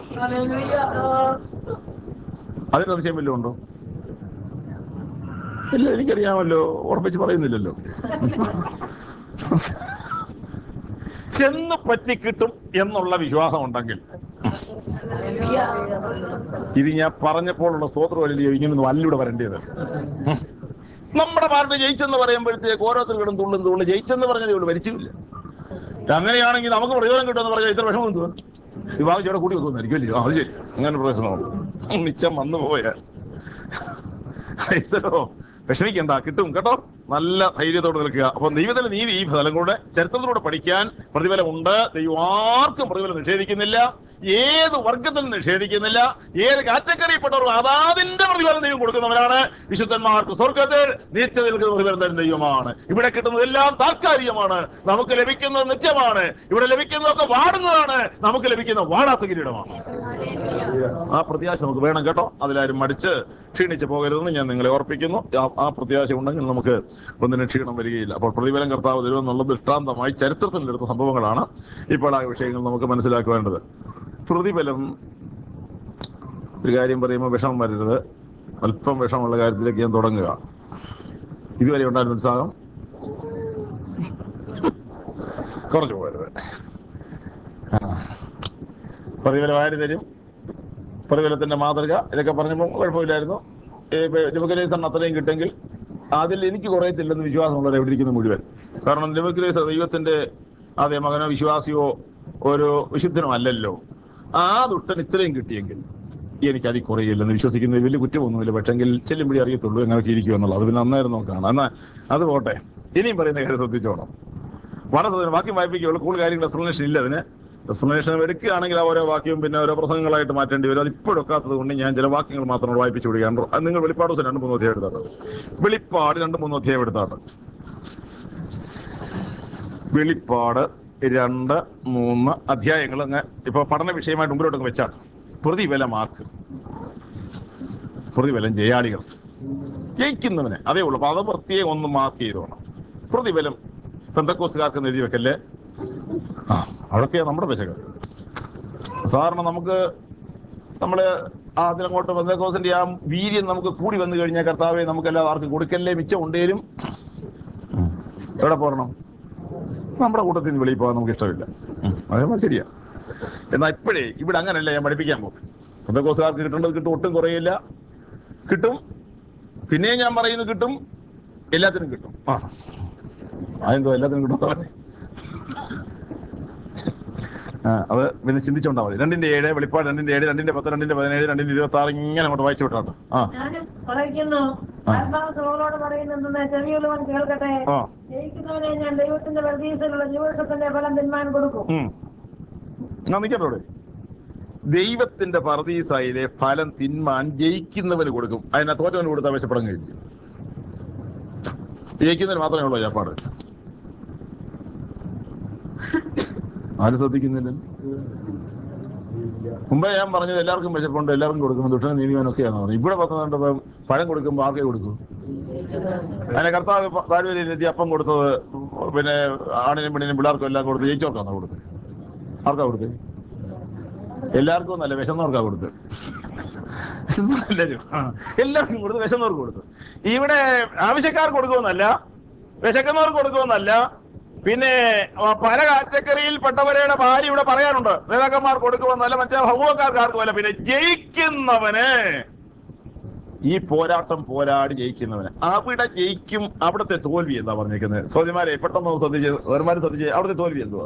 [SPEAKER 1] അതിന് സംശയം വല്ലതും ഉണ്ടോ ഇല്ല എനിക്കറിയാമല്ലോ ഉറപ്പിച്ച് പറയുന്നില്ലല്ലോ ചെന്ന് പറ്റി കിട്ടും എന്നുള്ള വിശ്വാസം ഉണ്ടെങ്കിൽ
[SPEAKER 3] ഇത് ഞാൻ പറഞ്ഞപ്പോഴുള്ള സ്തോത്രമല്ലയോ ഇങ്ങനൊന്നും അല്ലൂടെ വരേണ്ടത് ഉം. നമ്മുടെ പാർട്ടി ജയിച്ചെന്ന് പറയുമ്പോഴത്തേക്ക് ഓരോരുത്തർക്കും തുള്ളും തുള്ളു ജയിച്ചെന്ന് പറഞ്ഞതേ ഉള്ളൂ ഭരിച്ചില്ല അങ്ങനെയാണെങ്കിൽ നമുക്ക് പ്രയോജനം കിട്ടുമെന്ന് പറഞ്ഞാൽ ഇത്ര വിഷമം തോന്നും വിവാഹം ചേട്ടാ കൂടി വെക്കുമെന്നായിരിക്കും അല്ലയോ ആ, അത് ശരി അങ്ങനെ ഒരു പ്രശ്നമാണ് മിച്ചം വന്നു പോയാൽ ക്രൈസ്തവരോ വിഷമിക്കണ്ട കിട്ടും കേട്ടോ നല്ല ധൈര്യത്തോടെ നിൽക്കുക അപ്പൊ ദൈവത്തിന്റെ നീതി ഈ ഫലം കൂടെ ചരിത്രത്തിലൂടെ പഠിക്കാൻ പ്രതിഫലമുണ്ട് ദൈവം ആർക്കും പ്രതിഫലം നിഷേധിക്കുന്നില്ല ഏത് വർഗത്തിനും നിഷേധിക്കുന്നില്ല ഏത് കാറ്റഗറിയിൽപ്പെട്ടവർ അതാതിന്റെ പ്രതിഫലം ദൈവം കൊടുക്കുന്നവരാണ് വിശുദ്ധന്മാർക്ക് സ്വർഗത്തിൽ നിത്യത്തിൽ നിൽക്കുന്ന പ്രതിഫലം തരുന്ന ദൈവമാണ് ഇവിടെ കിട്ടുന്നതെല്ലാം താൽക്കാലികമാണ് നമുക്ക് ലഭിക്കുന്നത് നിത്യമാണ് ഇവിടെ ലഭിക്കുന്നതൊക്കെ വാടുന്നതാണ് നമുക്ക് ലഭിക്കുന്ന വാടാത്ത കിരീടമാണ് ആ പ്രത്യാശ നമുക്ക് വേണം കേട്ടോ അതിലാരും മടിച്ച് ക്ഷീണിച്ച് പോകരുതെന്ന് ഞാൻ നിങ്ങളെ ഓർപ്പിക്കുന്നു ആ- ആ പ്രത്യാശ ഉണ്ടെങ്കിൽ നമുക്ക് ഒന്നിനും ക്ഷീണം വരികയില്ല അപ്പോൾ പ്രതിഫലം കർത്താവ് തരുമെന്നുള്ളത് ദൃഷ്ടാന്തമായി ചരിത്രത്തിലെടുത്ത സംഭവങ്ങളാണ് ഇപ്പോൾ ആ വിഷയങ്ങൾ നമുക്ക് മനസ്സിലാക്കേണ്ടത് പ്രതിഫലം ഒരു കാര്യം പറയുമ്പോൾ വിഷമം വരരുത് അല്പം വിഷമുള്ള കാര്യത്തിലേക്ക് ഞാൻ തുടങ്ങുക ഇതുവരെ ഉണ്ടായിരുന്ന ഉത്സാഹം കുറഞ്ഞു പോകരുത് ആ. പ്രതിഫലം ആര് തരും പ്രതിഫലത്തിന്റെ മാതൃക ഇതൊക്കെ പറഞ്ഞപ്പോൾ കുഴപ്പമില്ലായിരുന്നു ലിബക്കലേസൺ അത്രയും കിട്ടുമെങ്കിൽ അതിൽ എനിക്ക് കുറയത്തില്ലെന്ന് വിശ്വാസമുള്ളവർ എവിടെ ഇരിക്കുന്നു മുഴുവൻ കാരണം ലിബക്കലേസ് ദൈവത്തിന്റെ അതേ മകനോ വിശ്വാസിയോ ഒരു വിശുദ്ധനോ അല്ലല്ലോ ആ ദുഷ്ടൻ ഇത്രയും കിട്ടിയെങ്കിൽ എനിക്ക് അതിൽ കുറയില്ലെന്ന് വിശ്വസിക്കുന്നത് വലിയ കുറ്റമൊന്നുമില്ല പക്ഷെങ്കിൽ ചെല്ലുമ്പോഴേ അറിയത്തുള്ളൂ എങ്ങനെയൊക്കെ ഇരിക്കും എന്നുള്ളത് അത് പിന്നെ അന്നേരം നോക്കണം എന്നാൽ അത് പോട്ടെ ഇനിയും പറയുന്ന കാര്യം ശ്രദ്ധിച്ചോണം വളരെ ശ്രദ്ധിക്കണം വാക്യം വായിപ്പിക്കുകയുള്ളൂ കൂടുതൽ കാര്യങ്ങൾ എക്സ്പ്ലനേഷൻ ഇല്ല അതിന് എക്സ്പ്ലനേഷൻ എടുക്കുകയാണെങ്കിൽ ആ ഓരോ വാക്യവും പിന്നെ ഓരോ പ്രസംഗങ്ങളായിട്ട് മാറ്റേണ്ടി വരും അത് ഇപ്പോഴൊക്കാത്തത് കൊണ്ട് ഞാൻ ചില വാക്യങ്ങൾ മാത്രം വായിപ്പിച്ചു വിടുകയാണ് അത് നിങ്ങൾ വെളിപ്പാട് ദിവസം രണ്ട് മൂന്ന് അധ്യായം എടുത്താണ് വെളിപ്പാട് രണ്ട് മൂന്ന് അധ്യായം എടുത്താണ് വെളിപ്പാട് രണ്ട് മൂന്ന് അധ്യായങ്ങൾ അങ്ങ് ഇപ്പൊ പഠന വിഷയമായിട്ട് മുമ്പിലോട്ടങ്ങ് വെച്ചാണ് പ്രതിഫല മാർക്ക് പ്രതിഫലം ജയാളികൾ ജയിക്കുന്നവനെ അതേ ഉള്ളൂ അപ്പൊ അത് പ്രത്യേകം ഒന്ന് മാർക്ക് ചെയ്തോണം പ്രതിഫലം പെന്തക്കോസുകാർക്ക് എഴുതി വെക്കല്ലേ ആ അതൊക്കെയാ നമ്മുടെ പെശകൾ സാധാരണ നമുക്ക് നമ്മള് ആ അതിലങ്ങോട്ട് പെന്തക്കോസിന്റെ ആ വീര്യം നമുക്ക് കൂടി വന്നു കഴിഞ്ഞാൽ കർത്താവെ നമുക്കെല്ലാം ആർക്കും കൊടുക്കല്ലേ മിച്ചം ഉണ്ടേലും എവിടെ പോരണം നമ്മുടെ കൂട്ടത്തിൽ നിന്ന് വെളിയിൽ പോകാൻ നമുക്ക് ഇഷ്ടമില്ല ഉം, അതേപോലെ ശരിയാ എന്നാൽ ഇപ്പോഴേ ഇവിടെ അങ്ങനല്ല ഞാൻ പഠിപ്പിക്കാൻ പോകും പെന്തക്കോസുകാർക്ക് കിട്ടേണ്ടത് കിട്ടും ഒട്ടും കുറയില്ല കിട്ടും പിന്നെയും ഞാൻ പറയുന്നു കിട്ടും എല്ലാത്തിനും കിട്ടും ആ അതെന്തോ എല്ലാത്തിനും കിട്ടും പറഞ്ഞേ ആ അത് പിന്നെ ചിന്തിച്ചോണ്ടാ മതി രണ്ടിന്റെ ഏഴ് വെളിപ്പാട് രണ്ടിന്റെ ഏഴ് രണ്ടിന്റെ പത്ത് രണ്ടിന്റെ പതിനേഴ് രണ്ടിന്റെ ഇരുപത്തി ആറ് ഇങ്ങനെ അങ്ങോട്ട് വായിച്ചു വിട്ടാട്ടോ ആ
[SPEAKER 2] ഞാനും പറയുന്നു
[SPEAKER 3] ആ.
[SPEAKER 2] ആത്മാവ് സോളോട് പറയുന്നെന്ന് ചെവിയുള്ളവൻ കേൾക്കട്ടെ
[SPEAKER 3] ആ
[SPEAKER 2] ജയിക്കുന്നവനെ ഞാൻ ദൈവത്തിന്റെ പ്രതീക്ഷയിലുള്ള ജീവസത്തിന്റെ ഫലം തിന്മാൻ കൊടുക്കും
[SPEAKER 3] ഉം. ആ നിക്കട്ടെ അവിടെ. ദൈവത്തിന്റെ പറദീസായിലെ ഫലം തിന്മാൻ ജയിക്കുന്നവന് കൊടുക്കും അതിനെ തോറ്റവന് കൊടുത്ത ആവശ്യപ്പെടാൻ കഴിയും ജയിക്കുന്നതിന് മാത്രമേ ഉള്ളൂ ഏർപ്പാട് ആരും ശ്രദ്ധിക്കുന്നില്ല മുമ്പേ ഞാൻ പറഞ്ഞത് എല്ലാവർക്കും വിശപ്പുണ്ട് എല്ലാവർക്കും കൊടുക്കും ദുഷ്ടന നീതിവാനൊക്കെയാന്ന് പറഞ്ഞു ഇവിടെ പത്തുന്നുണ്ട് പഴം കൊടുക്കുമ്പോൾ ആർക്കേ കൊടുക്കും അതിനെ കർത്താവ് താഴ്വരയിലെത്തി അപ്പം കൊടുത്തത് പിന്നെ ആണിനും പെണ്ണിനും പിള്ളേർക്കും എല്ലാം കൊടുത്ത് ജയിച്ചവർക്കാണോ കൊടുത്തത് ആർക്കാ കൊടുത്തത് എല്ലാവർക്കും ഒന്നല്ല വിശന്നവർക്കാ കൊടുത്തത് വിശന്നവരെല്ലാരും ആ, എല്ലാവർക്കും കൊടുത്തു വിശന്നവർക്ക് കൊടുത്തു ഇവിടെ ആവശ്യക്കാർക്ക് കൊടുക്കുമെന്നല്ല വിശക്കുന്നവർക്ക് കൊടുക്കുമെന്നല്ല പിന്നെ ആ, പല കാറ്റഗറിയിൽ പെട്ടവരുടെ ഭാര്യ ഇവിടെ പറയാനുണ്ട് നേതാക്കന്മാർ കൊടുക്കുമെന്നല്ല മറ്റേ ഭൗമക്കാർക്ക് ആർക്കുമല്ല പിന്നെ ജയിക്കുന്നവന് ഈ പോരാട്ടം പോരാടി ജയിക്കുന്നവന് അവിടെ ജയിക്കും അവിടുത്തെ തോൽവി എന്താ പറഞ്ഞേക്കുന്നത് സോദ്യമാരെ പെട്ടെന്ന് ശ്രദ്ധിച്ച് ഒരുമാര് ശ്രദ്ധിച്ച് അവിടുത്തെ തോൽവി എന്തുവാ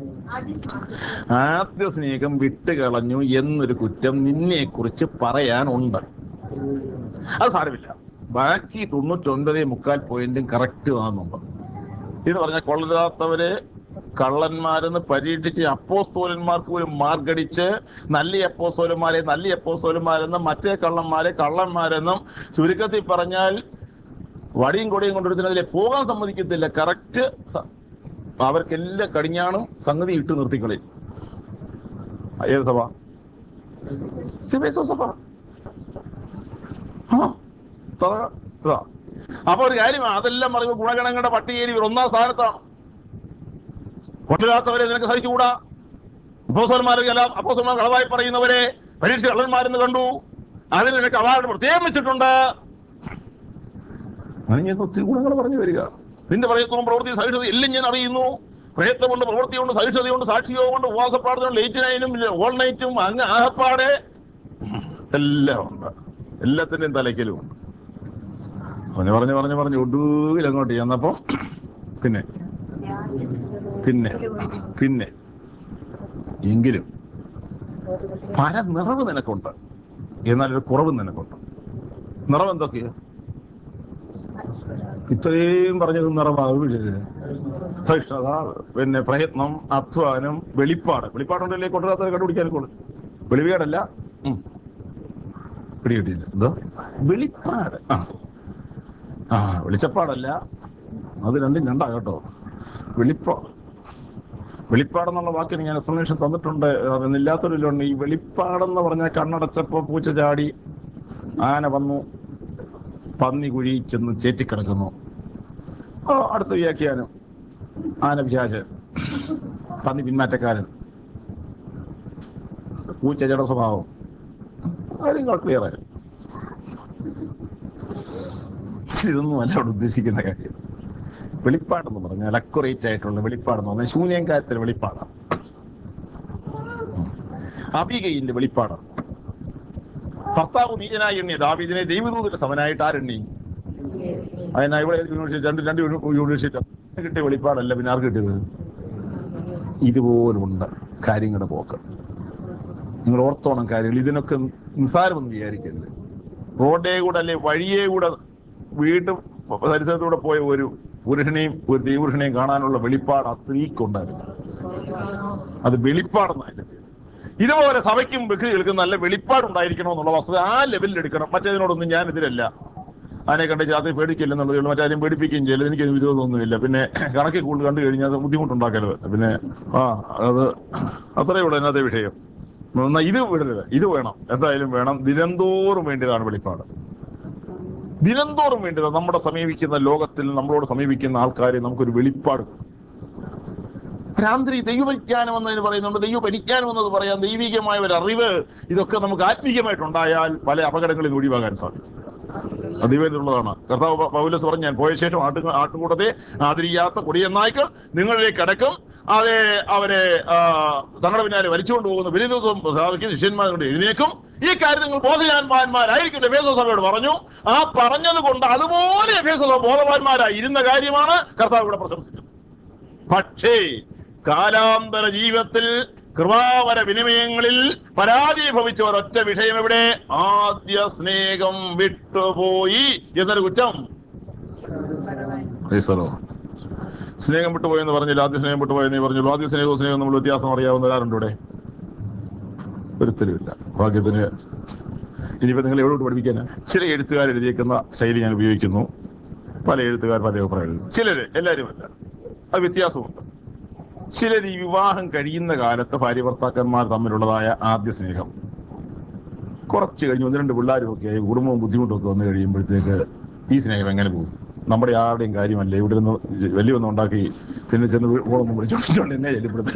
[SPEAKER 3] ആദ്യ സ്നേഹം വിട്ടുകളഞ്ഞു എന്നൊരു കുറ്റം നിന്നെ കുറിച്ച് പറയാനുണ്ട് അത് സാരമില്ല ബാക്കി തൊണ്ണൂറ്റൊൻപതേ മുക്കാൽ പോയിന്റും കറക്റ്റ് ആണെന്നുണ്ട് ഇത് പറഞ്ഞാൽ കൊള്ളരാത്തവരെ കള്ളന്മാരെന്ന് പരീക്ഷിച്ച് അപ്പോസ്തോലന്മാർക്ക് പോലും മാർഗടിച്ച് നല്ല അപ്പോസ്തോലന്മാരെ നല്ല അപ്പോസ്തോലന്മാരെന്നും മറ്റേ കള്ളന്മാരെ കള്ളന്മാരെന്നും ചുരുക്കത്തിൽ പറഞ്ഞാൽ വടിയും കൊടിയും കൊണ്ടിരുന്നതിലെ പോകാൻ സമ്മതിക്കത്തില്ല കറക്റ്റ് അവർക്കെല്ലാം കടിഞ്ഞാണും സംഗതി ഇട്ട് നിർത്തിക്കളയും ഏത് സഭ എഫേസോ സഭ ആ, ഇത്ര ഇതാ അപ്പൊ ഒരു കാര്യം അതെല്ലാം പറയുമ്പോൾ ഗുണഗണങ്ങളുടെ പട്ടികയിൽ ഇവർ ഒന്നാം സ്ഥാനത്താണ് കൊട്ടില്ലാത്തവരെ നിനക്ക് സഹിച്ചുകൂടാ അപ്പോസന്മാരൊക്കെ എല്ലാം അപ്പോസന്മാർ കളവായി പറയുന്നവരെ പരീക്ഷ കള്ളന്മാരെന്ന് കണ്ടു അതിന് നിനക്ക് അവാർഡ് പ്രത്യേകം വെച്ചിട്ടുണ്ട് അങ്ങനെ ഞാൻ ഒത്തിരി ഗുണങ്ങൾ പറഞ്ഞു വരിക നിന്റെ പ്രയത്നവും പ്രവൃത്തി സഹിഷ്ണുത എല്ലാം ഞാൻ അറിയുന്നു
[SPEAKER 1] പ്രയത്നമുണ്ട് പ്രവൃത്തിയുണ്ട് സഹിഷ്ണുതയുണ്ട് സാക്ഷിയോഗമുണ്ട് ഉപവാസപ്പാടുന്നുണ്ട് ലേറ്റ് നൈനും ഓൾ നൈറ്റും അങ്ങ് ആഹപ്പാടെ എല്ലാം ഉണ്ട് എല്ലാത്തിന്റെയും തലയ്ക്കലും ഉണ്ട് പറഞ്ഞു പറഞ്ഞു പറഞ്ഞു പറഞ്ഞു ഒടുവിൽ അങ്ങോട്ട് ചെന്നപ്പോ പിന്നെ പിന്നെ പിന്നെ എങ്കിലും പല നിറവ് നിനക്കുണ്ട് എന്നാൽ ഒരു കുറവ് നിനക്കുണ്ട് നിറവ് എന്തൊക്കെയാ ഇത്രയും പറഞ്ഞത് നിറവാകില്ല സഹിഷ്ണുത പിന്നെ പ്രയത്നം അധ്വാനം വെളിപ്പാട് വെളിപ്പാടുണ്ടല്ലേ കൊണ്ടുവരാത്തവരെ കണ്ടുപിടിക്കാനും കൊള്ളു വെളിവേടല്ല ഉം. പിടികിട്ടിയില്ല എന്തോ വെളിപ്പാട് ആ ആ വെളിച്ചപ്പാടല്ല അത് രണ്ടും രണ്ടാ കേട്ടോ വെളിപ്പാട് വെളിപ്പാടെന്നുള്ള വാക്കിന് ഞാൻ എക്സ്പ്ലനേഷൻ തന്നിട്ടുണ്ട് അതില്ലാത്തൊരില്ലുണ്ട് ഈ വെളിപ്പാടെന്ന് പറഞ്ഞാൽ കണ്ണടച്ചപ്പോ പൂച്ച ചാടി ആന വന്നു പന്നി കുഴി ചെന്ന് ചേറ്റിക്കിടക്കുന്നു ഓ അടുത്ത വ്യാഖ്യാനം ആന പിശാച് പന്നി പിന്മാറ്റക്കാരൻ പൂച്ച ജഡ സ്വഭാവം കാര്യങ്ങൾ ക്ലിയർ ആയി ഇതൊന്നും അല്ല അവിടെ ഉദ്ദേശിക്കുന്ന കാര്യം വെളിപ്പാടെന്ന് പറഞ്ഞാൽ അക്യുറേറ്റ് ആയിട്ടുള്ള വെളിപ്പാടെന്ന് പറഞ്ഞാൽ ശൂന്യങ്കാരത്തിലെ വെളിപ്പാടാണ് അബികയിന്റെ വെളിപ്പാടാണ് ഭർത്താവ് നീചനായി എണ്ണിയ ദാവീദിനെ ദൈവദൂതന്റെ സമനായിട്ട് ആരെണ്ണി അതിനാ ഇവിടെ ഏത് യൂണിവേഴ്സിറ്റി രണ്ട് രണ്ട് യൂണിവേഴ്സിറ്റി കിട്ടിയ വെളിപ്പാടല്ല പിന്നെ ആർക്ക് കിട്ടിയത് ഇതുപോലുണ്ട് കാര്യങ്ങളുടെ പോക്ക് നിങ്ങൾ ഓർത്തോണം കാര്യങ്ങൾ ഇതിനൊക്കെ നിസ്സാരമൊന്നും വിചാരിക്കരുത് റോഡേ കൂടെ അല്ലെ വഴിയേ കൂടെ വീട്ടു പരിസരത്തൂടെ പോയ ഒരു പുരുഷനെയും ഒരു ദൈവപുരുഷനെയും കാണാനുള്ള വെളിപ്പാട് ആ സ്ത്രീക്കുണ്ടായിരുന്നു അത് വെളിപ്പാടെന്നായിരുന്നു ഇതുപോലെ സഭയ്ക്കും വ്യക്തികൾക്കും നല്ല വെളിപ്പാടുണ്ടായിരിക്കണം എന്നുള്ള വസ്തുത ആ ലെവലിൽ എടുക്കണം മറ്റേതിനോടൊന്നും ഞാൻ എതിരല്ല അതിനെ കണ്ട് ജാതി പേടിക്കില്ലെന്നുള്ളതേ ഉള്ളൂ മറ്റാരും പേടിപ്പിക്കുകയും ചെയ്യില്ല എനിക്ക് വിരോധമൊന്നുമില്ല പിന്നെ കണക്കിൽ കൂടുതൽ കണ്ടു കഴിഞ്ഞാൽ അത് ബുദ്ധിമുട്ടുണ്ടാക്കരുത് പിന്നെ ആ അത് അത്രയേ ഉള്ളൂ അതിനകത്തെ വിഷയം എന്നാ ഇത് വിടരുത് ഇത് വേണം എന്തായാലും വേണം ദിനംതോറും വേണ്ടിയതാണ് വെളിപ്പാട് ദിനംതോറും വേണ്ടത് നമ്മുടെ സമീപിക്കുന്ന ലോകത്തിൽ നമ്മളോട് സമീപിക്കുന്ന ആൾക്കാരെ നമുക്കൊരു വെളിപ്പാട് കൊടുക്കും. ഭ്രാന്തി ദൈവവിജ്ഞാനം എന്നതിന് പറയുന്നുണ്ട് ദൈവ പരിജ്ഞാനം എന്നത് പറയാം ദൈവികമായ ഒരു അറിവ് ഇതൊക്കെ നമുക്ക് ആത്മീയമായിട്ടുണ്ടായാൽ പല അപകടങ്ങളിൽ ഒഴിവാകാൻ സാധിക്കും അതിവേണ്ടുള്ളതാണ് കർത്താവ് പ- പൗലോസ് പറഞ്ഞു ഞാൻ പോയ ശേഷം ആട്ടു ആട്ടുകൂടത്തെ ആദരിയാത്ത കൊടിയ നായ്ക്കൾ നിങ്ങളിലേക്ക് കടക്കും അതെ അവരെ ആ, തങ്ങളുടെ പിന്നാലെ വലിച്ചുകൊണ്ട് പോകുന്ന വിരുദ്ധത്വം സ്ഥാപിക്കുന്ന ശിഷ്യന്മാരോട് എഴുന്നേക്കും ഈ കാര്യം നിങ്ങൾ ബോധവാന്മാരായിരിക്കും എഫേസോ സഭയോട് പറഞ്ഞു ആ പറഞ്ഞത് കൊണ്ട് അതുപോലെ എഫേസോ സഭ ബോധവാന്മാരായി ഇരുന്ന കാര്യമാണ് കർത്താവ് ഇവിടെ പ്രശംസിച്ചത് പക്ഷേ കാലാന്തര ജീവിതത്തിൽ കൃപാവര വിനിമയങ്ങളിൽ പരാജയഭവിച്ച ഒരൊറ്റ വിഷയം എവിടെ ആദ്യ സ്നേഹം വിട്ടുപോയി എന്നൊരു കുറ്റം Praise the Lord. സ്നേഹം വിട്ടുപോയെന്ന് പറഞ്ഞില്ല ആദ്യ സ്നേഹം വിട്ടുപോയെന്ന് പറഞ്ഞുള്ളൂ ആദ്യ സ്നേഹവും സ്നേഹവും നമ്മൾ വ്യത്യാസം അറിയാവുന്ന ആരുണ്ട് ഇവിടെ ഒരിക്കലുമില്ല ഭാഗ്യത്തിന് ഇനിയിപ്പോ നിങ്ങൾ എവിടെ പഠിപ്പിക്കാനാ ചില എഴുത്തുകാർ എഴുതിയേക്കുന്ന ശൈലി ഞാൻ ഉപയോഗിക്കുന്നു പല എഴുത്തുകാർ പല അഭിപ്രായം എഴുതുന്നു ചിലര് എല്ലാവരും അല്ല അത് വ്യത്യാസമുണ്ട് ചിലർ ഈ വിവാഹം കഴിയുന്ന കാലത്ത് ഭാര്യ ഭർത്താക്കന്മാർ തമ്മിലുള്ളതായ ആദ്യ സ്നേഹം കുറച്ച് കഴിഞ്ഞ് ഒന്ന് രണ്ട് പിള്ളേരും ഒക്കെ ആയി കുടുംബവും ബുദ്ധിമുട്ടും ഒക്കെ വന്നു കഴിയുമ്പോഴത്തേക്ക് ഈ സ്നേഹം എങ്ങനെ പോകും നമ്മുടെ ആരുടെയും കാര്യമല്ല ഇവിടെ നിന്ന് വലിയ ഒന്നും ഉണ്ടാക്കി പിന്നെ ചെന്ന് ഓളൊന്നും വിളിച്ചോണ്ടിട്ടുണ്ട് എന്നെ ചെല്ലിപ്പെടുന്നത്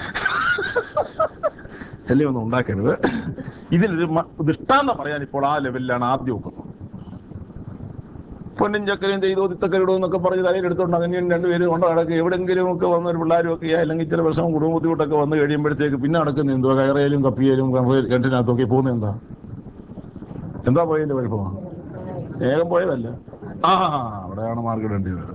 [SPEAKER 1] വലിയ ഒന്നും ഉണ്ടാക്കരുത് ഇതിനൊരു മ- ദൃഷ്ടാന്തം പറയാൻ ഇപ്പോൾ ആ ലെവലിലാണ് ആദ്യം ഒക്കുന്നത് പൊന്നും ചക്കരയും ചെയ്തോതിത്തക്കരിടും എന്നൊക്കെ പറഞ്ഞ് തലയിലെടുത്തോണ്ട് അങ്ങനെ രണ്ടുപേരും കൊണ്ട് നടക്കുക എവിടെങ്കിലും ഒക്കെ വന്ന ഒരു പിള്ളേരും ഒക്കെ അല്ലെങ്കിൽ ചില വിഷമം കുടുംബ ബുദ്ധിമുട്ടൊക്കെ വന്നു കഴിയുമ്പോഴത്തേക്ക് പിന്നെ നടക്കുന്ന എന്തുവാ കയറയിലും കപ്പിയലും കിണറ്റിനകത്തൊക്കെ പോകുന്ന എന്താ എന്താ പോയതിന്റെ കുഴപ്പമാണ് സ്നേഹം പോയതല്ല ആ അവിടെയാണ് മാർഗിടേണ്ടത്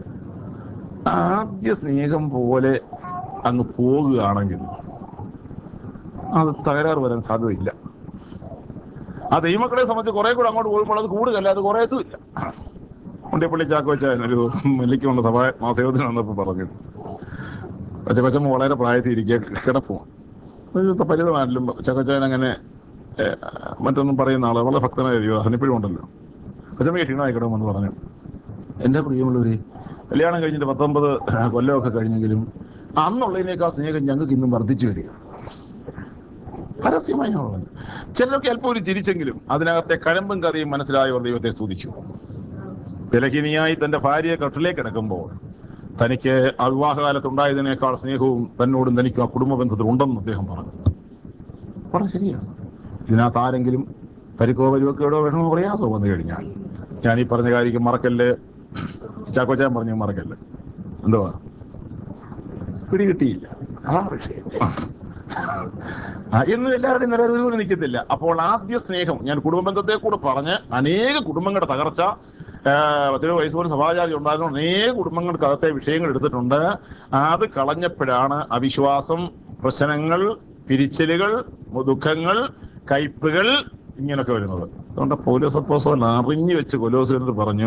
[SPEAKER 1] ആദ്യ സ്നേഹം പോലെ അങ്ങ് പോകുകയാണെങ്കിൽ അത് തകരാറ് വരാൻ സാധ്യതയില്ല ആ ദൈവമക്കളെ സംബന്ധിച്ച് കുറെ കൂടെ അങ്ങോട്ട് പോകുമ്പോൾ അത് കൂടുതലല്ല അത് കുറേ എത്തുമില്ല ഉണ്ടിപ്പള്ളി ചാക്കോച്ചാൻ ഒരു ദിവസം നെല്ലിക്കുള്ള സഭ മാസയോഗത്തിന് വന്നപ്പോൾ പറഞ്ഞു കൊച്ചക്കൊച്ചമ്മ വളരെ പ്രായത്തിൽ ഇരിക്കുക കിടപ്പും ഒരു പരിതമായാലും ചക്കോച്ചാൻ അങ്ങനെ ഏ, മറ്റൊന്നും പറയുന്ന ആള് വളരെ ഭക്തനായ ദൈവദാസൻ ഇപ്പോഴും ഉണ്ടല്ലോ കൊച്ചമ്മയെ ക്ഷീണമായി കിടക്കുമെന്ന് പറഞ്ഞു എൻ്റെ പ്രിയമുള്ളവര് കല്യാണം കഴിഞ്ഞിട്ട് പത്തൊമ്പത് കൊല്ലമൊക്കെ കഴിഞ്ഞെങ്കിലും അന്നുള്ളതിനേക്കാൾ സ്നേഹം ഞങ്ങൾക്ക് ഇന്നും വർദ്ധിച്ചു വരിക പരസ്യമായി ഞാൻ പറഞ്ഞു ചിലരൊക്കെ അല്പം ഒരു ചിരിച്ചെങ്കിലും അതിനകത്തെ കഴമ്പും കഥയും മനസ്സിലായവർ ദൈവത്തെ സ്തുതിച്ചു ബലഹീനിയായി തന്റെ ഭാര്യയെ കട്ടിലേക്ക് കിടക്കുമ്പോൾ തനിക്ക് ആ വിവാഹകാലത്തുണ്ടായതിനേക്കാൾ സ്നേഹവും തന്നോടും തനിക്കും ആ കുടുംബ ബന്ധത്തിൽ ഉണ്ടെന്ന് അദ്ദേഹം പറഞ്ഞു വളരെ ശരിയാണ് ഇതിനകത്ത് ആരെങ്കിലും പരിക്കോ പരിവക്കോടോ വിഷമോ പ്രയാസമോ വന്നു കഴിഞ്ഞാൽ ഞാൻ ഈ പറഞ്ഞ കാര്യം മറക്കല്ലേ ചാക്കോച്ചാൻ പറഞ്ഞു മറക്കല്ലേ എന്തുവാ
[SPEAKER 3] പിടികിട്ടിയില്ല ആ വിഷയം ആ, എന്നും എല്ലാവരുടെയും നില ഒരുപോലെ നിൽക്കത്തില്ല അപ്പോൾ ആദ്യ സ്നേഹം ഞാൻ കുടുംബ ബന്ധത്തെ കൂടെ പറഞ്ഞ് അനേക കുടുംബങ്ങളുടെ തകർച്ച ആ, പത്തിരുപത് വയസ്സ് പോലും സഭാചാരി ഉണ്ടാകുന്ന അനേക കുടുംബങ്ങൾക്ക് അകത്തെ വിഷയങ്ങൾ എടുത്തിട്ടുണ്ട് അത് കളഞ്ഞപ്പോഴാണ് അവിശ്വാസം പ്രശ്നങ്ങൾ പിരിച്ചലുകൾ ദുഃഖങ്ങൾ കയ്പുകൾ ഇങ്ങനൊക്കെ വരുന്നത് അതുകൊണ്ട് പൗലോസപ്പോസോൻ അറിഞ്ഞു വെച്ച് കൊലോസിനടുത്ത് പറഞ്ഞു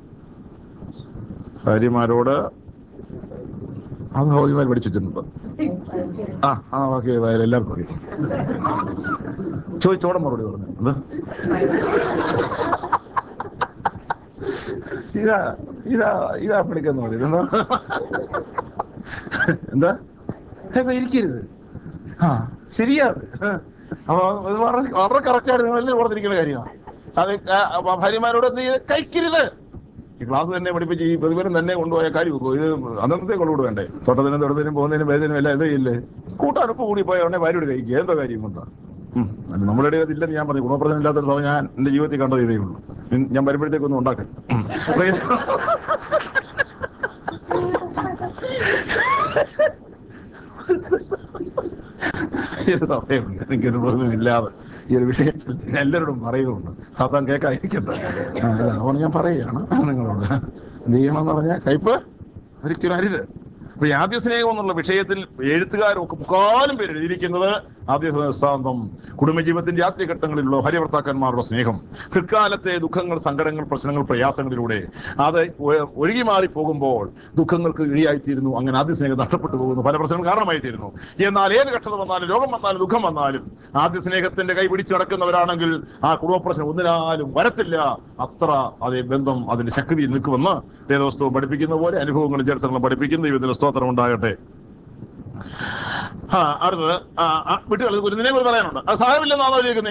[SPEAKER 3] ഭാര്യമാരോട് അത് ഭൗതികമായി പഠിച്ചിട്ടുണ്ട് ആ ആ ബാക്കി ഏതായാലും എല്ലാവർക്കും അറിയാം ചോദിച്ചോടെ മറുപടി പറഞ്ഞു എന്ത് ഇതാ ഇതാ ഇതാ പഠിക്കുന്ന പറയും എന്താ എന്താ ഇപ്പൊ ഇരിക്കരുത് ആ ശരിയാ അത് അപ്പൊ അത് വളരെ വളരെ കറക്റ്റായിട്ട് നിങ്ങൾ എല്ലാം ഓർത്തിരിക്കുന്ന കാര്യമാണ് അത് ആ- ആ ഭാര്യമാരോട് എന്ത് ചെയ്ത് കഴിക്കരുത് ഈ ക്ലാസ് തന്നെ പഠിപ്പിച്ച് ഈ പ്രതിഫലം തന്നെ കൊണ്ടുപോയ കാര്യം വെക്കുമോ ഇത് അന്നത്തെ കൊണ്ടുകൂടെ വേണ്ടേ തൊട്ടതിനും തൊട്ടതിനും പോകുന്നതിനും വേദനയും എല്ലാം എന്താ ചെയ്യില്ലേ കൂട്ടാനുപ്പ് കൂടി പോയ ഉടനെ ഭാര്യയോട് കഴിക്കുക എന്താ കാര്യം കൊണ്ടാ ഉം. അല്ല നമ്മുടെ ഇടയിൽ ഇല്ലെന്ന് ഞാൻ പറഞ്ഞു ഗുണപ്രദം ഇല്ലാത്തൊരു സമയം ഞാൻ എന്റെ ജീവിതത്തിൽ കണ്ടത് ഇതേ ഉള്ളൂ ഇൻ- ഞാൻ വരുമ്പോഴത്തേക്കൊന്നും ഉണ്ടാക്കാൻ ഉം. ഈ ഒരു സമയമുണ്ട് എനിക്കൊരു പ്രശ്നമില്ലാതെ ഈ ഒരു വിഷയത്തിൽ ഞാൻ എല്ലാവരോടും പറയുന്നുണ്ട് സാധാരണ കേൾക്കാതിരിക്കട്ടെ ആ, അല്ല അതുകൊണ്ട് ഞാൻ പറയുകയാണ് നിങ്ങളോട് എന്ത് ചെയ്യണമെന്ന് പറഞ്ഞാൽ കയ്പ് ഒരിക്കലും അരുത് അപ്പൊ ഈ ആദ്യ സ്നേഹം എന്നുള്ള വിഷയത്തിൽ എഴുത്തുകാരൊക്കെ മുക്കാലും പേര് എഴുതിയിരിക്കുന്നത് ആദ്യ സിദ്ധാന്തം കുടുംബജീവിതത്തിന്റെ ആദ്യഘട്ടങ്ങളിലുള്ള ഭാര്യഭർത്താക്കന്മാരുടെ സ്നേഹം പിൽക്കാലത്തെ ദുഃഖങ്ങൾ സങ്കടങ്ങൾ പ്രശ്നങ്ങൾ പ്രയാസങ്ങളിലൂടെ അത് ഒ- ഒഴുകി മാറി പോകുമ്പോൾ ദുഃഖങ്ങൾക്ക് ഇഴിയായിത്തീരുന്നു അങ്ങനെ ആദ്യ സ്നേഹം നഷ്ടപ്പെട്ടു പോകുന്നു പല പ്രശ്നങ്ങൾ കാരണമായിത്തീരുന്നു എന്നാൽ ഏത് കഷ്ടത വന്നാലും രോഗം വന്നാലും ദുഃഖം വന്നാലും ആദ്യ സ്നേഹത്തിന്റെ കൈ പിടിച്ച് നടക്കുന്നവരാണെങ്കിൽ ആ കുടുംബ പ്രശ്നം ഒന്നിനാലും വരത്തില്ല അത്ര അതേ ബന്ധം അതിന്റെ ശക്തിയിൽ നിൽക്കുമെന്ന് വേദവസ്തവം പഠിപ്പിക്കുന്ന പോലെ അനുഭവങ്ങളും ചരിത്രങ്ങളും പഠിപ്പിക്കുന്ന ദൈവത്തിന്റെ സ്തോത്രം ഉണ്ടാകട്ടെ ആ അടുത്തത് ആ, ആ, വിട്ടുകൾ കുരുന്നിനെ കുറിച്ച് പറയാനുണ്ട് അത് സാരമില്ലെന്നാണോ എഴുതിയേക്കുന്നേ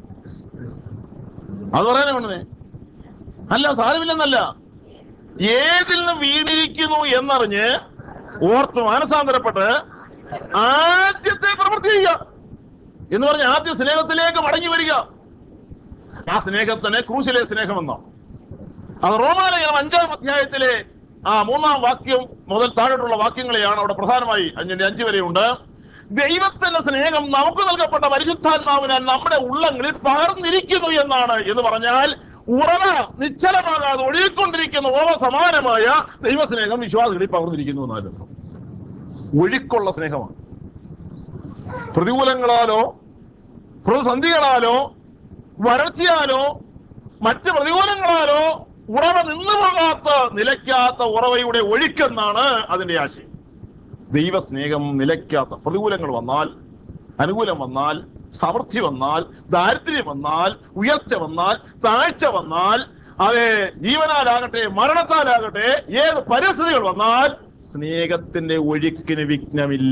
[SPEAKER 3] അത് പറയാനേ വേണ്ടതേ അല്ല സാരമില്ലെന്നല്ല ഏതിൽ നിന്ന് വീണിരിക്കുന്നു എന്നറിഞ്ഞ് ഓർത്ത് മാനസാന്തരപ്പെട്ട് ആദ്യത്തെ പ്രവൃത്തി ചെയ്യുക എന്ന് പറഞ്ഞ ആദ്യ സ്നേഹത്തിലേക്ക് മടങ്ങി വരിക ആ സ്നേഹത്തിന് ക്രൂശിലെ സ്നേഹമെന്നോ അത് റോമാലയം അഞ്ചാം അധ്യായത്തിലെ ആ മൂന്നാം വാക്യം മുതൽ താഴോട്ടുള്ള വാക്യങ്ങളെയാണ് അവിടെ പ്രധാനമായി അഞ്ചിന്റെ അഞ്ച് വരെയുണ്ട് ദൈവത്തിന്റെ സ്നേഹം നമുക്ക് നൽകപ്പെട്ട പരിശുദ്ധാത്മാവിനാൽ നമ്മുടെ ഉള്ളങ്ങളിൽ പകർന്നിരിക്കുന്നു എന്നാണ് എന്ന് പറഞ്ഞാൽ ഉറവ നിശ്ചലമാകാതെ ഒഴുകിക്കൊണ്ടിരിക്കുന്ന ഓവ സമാനമായ ദൈവസ്നേഹം വിശ്വാസികളിൽ പകർന്നിരിക്കുന്നു എന്നായിരുന്നു ഒഴുക്കുള്ള സ്നേഹമാണ് പ്രതികൂലങ്ങളാലോ പ്രതിസന്ധികളാലോ വരൾച്ചയാലോ മറ്റ് പ്രതികൂലങ്ങളാലോ ഉറവ നിന്നു പോകാത്ത നിലയ്ക്കാത്ത ഉറവയുടെ ഒഴുക്കെന്നാണ് അതിന്റെ ആശയം ദൈവസ്നേഹം നിലയ്ക്കാത്ത പ്രതികൂലങ്ങൾ വന്നാൽ അനുകൂലം വന്നാൽ സമൃദ്ധി വന്നാൽ ദാരിദ്ര്യം വന്നാൽ ഉയർച്ച വന്നാൽ താഴ്ച വന്നാൽ അതെ ജീവനാലാകട്ടെ മരണത്താലാകട്ടെ ഏത് പരിസ്ഥിതികൾ വന്നാൽ സ്നേഹത്തിന്റെ ഒഴുക്കിന് വിഘ്നമില്ല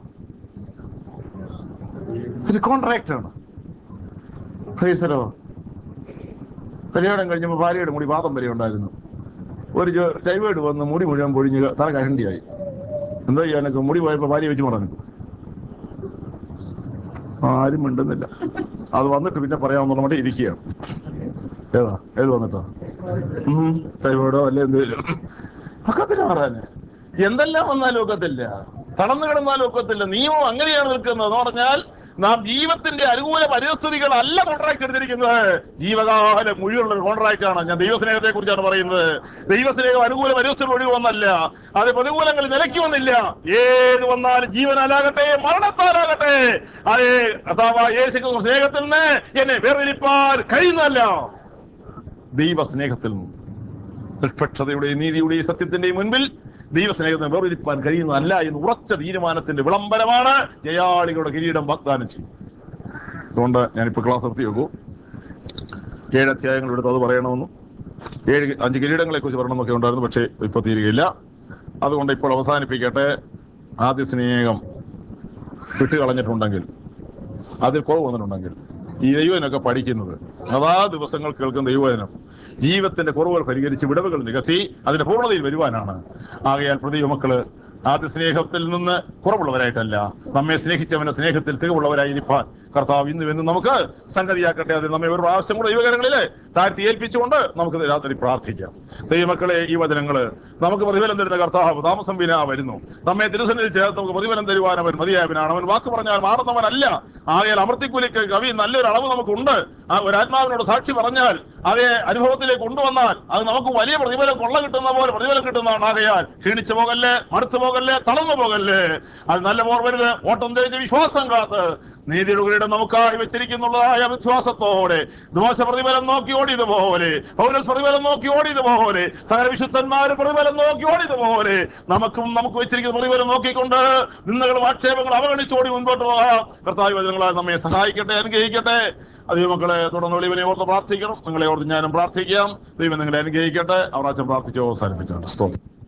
[SPEAKER 3] ഒരു കോൺട്രാക്ട് ആണ് ഫൈസലോ കല്യാണം കഴിഞ്ഞപ്പോൾ ഭാര്യയുടെ മുടി വാദം വരെ ഉണ്ടായിരുന്നു ഒരു ജോ- ടൈഫോയിഡ് വന്ന് മുടി മുഴുവൻ പൊഴിഞ്ഞ് തല കഷണ്ടിയായി എന്താ ചെയ്യാനൊക്കെ മുടി പോയപ്പോ ഭാര്യ വെച്ച് പറഞ്ഞു ആരും മിണ്ടുന്നില്ല അത് വന്നിട്ട് പിന്നെ പറയാമെന്നുള്ള മറ്റേ ഇരിക്കുകയാണ് ഏതാ ഏത് വന്നിട്ടോ ഉം, ടൈഫോയിഡോ അല്ലെ എന്തെങ്കിലും ഒക്കത്തില്ല മാറാന് എന്തെല്ലാം വന്നാലും ഒക്കത്തില്ല തളർന്നു കിടന്നാലും ഒക്കത്തില്ല നിയമം അങ്ങനെയാണ് നിൽക്കുന്നത് എന്ന് പറഞ്ഞാൽ നാം ജീവത്തിന്റെ അനുകൂല പരിസ്ഥിതികൾ അല്ല കോൺട്രാക്ട് എടുത്തിരിക്കുന്നത് ജീവകാലം മുഴുവനുള്ള ഒരു കോൺട്രാക്ട് ആണ് ഞാൻ ദൈവസ്നേഹത്തെ കുറിച്ചാണ് പറയുന്നത് ദൈവസ്നേഹം അനുകൂല പരിസ്ഥിതി ഒഴിവ് വന്നല്ല അത് പ്രതികൂലങ്ങൾ നിലയ്ക്ക് വന്നില്ല ഏത് വന്നാലും ജീവനാലാകട്ടെ മരണത്താലാകട്ടെ അതേ കർത്താവായ യേശു സ്നേഹത്തിൽ നിന്ന് എന്നെ വേർതിരിപ്പാൻ കഴിയുന്നതല്ല ദൈവസ്നേഹത്തിൽ നിന്ന് നിഷ്പക്ഷതയുടെയും നീതിയുടെയും സത്യത്തിന്റെയും മുൻപിൽ ദൈവസ്നേഹത്തെ വേർതിരിപ്പാൻ കഴിയുന്നതല്ല എന്ന് ഉറച്ച തീരുമാനത്തിന്റെ വിളംബരമാണ് ജയാളികളുടെ കിരീടം വാഗ്ദാനം ചെയ്യും അതുകൊണ്ട് ഞാനിപ്പോ ക്ലാസ് നിർത്തി വെക്കൂ ഏഴ് അധ്യായങ്ങൾ എടുത്ത് അത് പറയണമെന്നും ഏഴ് അഞ്ച് കിരീടങ്ങളെ കുറിച്ച് പറയണമെന്നൊക്കെ ഉണ്ടായിരുന്നു പക്ഷേ ഇപ്പൊ തീരുകയില്ല അതുകൊണ്ട് ഇപ്പോൾ അവസാനിപ്പിക്കട്ടെ ആദ്യ സ്നേഹം വിട്ടുകളഞ്ഞിട്ടുണ്ടെങ്കിൽ അതിൽ കുറവ് വന്നിട്ടുണ്ടെങ്കിൽ ഈ ദൈവനൊക്കെ പഠിക്കുന്നത് അതാ ദിവസങ്ങൾ കേൾക്കുന്ന ദൈവവചനം ജീവിതത്തിന്റെ കുറവുകൾ പരിഹരിച്ച് വിടവുകൾ നികത്തി അതിന്റെ പൂർണ്ണതയിൽ വരുവാനാണ് ആകയാൽ പ്രതി മക്കള് ആദ്യ സ്നേഹത്തിൽ നിന്ന് കുറവുള്ളവരായിട്ടല്ല നമ്മെ സ്നേഹിച്ചവന്റെ സ്നേഹത്തിൽ തികവുള്ളവരായിരിക്കാൻ
[SPEAKER 1] കർത്താവ് ഇന്ന് എന്ന് നമുക്ക് സംഗതിയാക്കട്ടെ അതിൽ നമ്മെ ഒരു പ്രാവശ്യം കൂടെ ദൈവകരങ്ങളിലെ താഴ്ത്തി ഏൽപ്പിച്ചുകൊണ്ട് നമുക്ക് രാത്രി പ്രാർത്ഥിക്കാം ദൈവമക്കളെ ഈ വചനങ്ങള് നമുക്ക് പ്രതിഫലം തരുന്ന കർത്താവ് താമസം വിനാ വരുന്നു നമ്മെ തിരുസന്നിധി ചേർത്ത് നമുക്ക് പ്രതിഫലം തരുവാൻ അവൻ മതിയായവനാണ് അവൻ വാക്ക് പറഞ്ഞാൽ മാറുന്നവനല്ല ആകയാൽ അമർത്തിക്കൂലിക്ക് കവി നല്ലൊരു അളവ് നമുക്കുണ്ട് ആ ഒരു ആത്മാവിനോട് സാക്ഷി പറഞ്ഞാൽ അതേ അനുഭവത്തിലേക്ക് കൊണ്ടുവന്നാൽ അത് നമുക്ക് വലിയ പ്രതിഫലം കൊള്ള കിട്ടുന്ന പോലെ പ്രതിഫലം കിട്ടുന്നതാണ് ആകയാൽ ക്ഷീണിച്ചു പോകല്ലേ മടുത്തു പോകല്ലേ തളർന്നു പോകല്ലേ അത് നല്ല പോർവരുത് ഓട്ടം തിരിഞ്ഞ് വിശ്വാസം കാത്ത് നീതിയുടെ കിരീടം നമുക്കായി വെച്ചിരിക്കുന്നുള്ളതായ വിശ്വാസത്തോടെ ദോഷ പ്രതിഫലം നോക്കി ഓടിയതുപോലെ പൗരസ് പ്രതിഫലം നോക്കി ഓടിയതുപോലെ സകല വിശുദ്ധന്മാരും പ്രതിഫലം നോക്കി ഓടിയതുപോലെ നമുക്കും നമുക്ക് വെച്ചിരിക്കുന്ന പ്രതിഫലം നോക്കിക്കൊണ്ട് നിന്നകളും ആക്ഷേപങ്ങൾ അവഗണിച്ചോടി മുൻപോട്ട് പോകാം കർത്താവ് വചനങ്ങളാൽ നമ്മെ സഹായിക്കട്ടെ അനുഗ്രഹിക്കട്ടെ അതേ മക്കളെ തുടർന്ന് ഒളിവനെ ഓർത്ത് പ്രാർത്ഥിക്കണം നിങ്ങളെ ഓർത്ത് ഞാനും പ്രാർത്ഥിക്കാം ദൈവം നിങ്ങളെ അനുഗ്രഹിക്കട്ടെ അവറാച്ചൻ പ്രാർത്ഥിച്ച് അവസാനിപ്പിച്ചാണ് സ്തോത്രം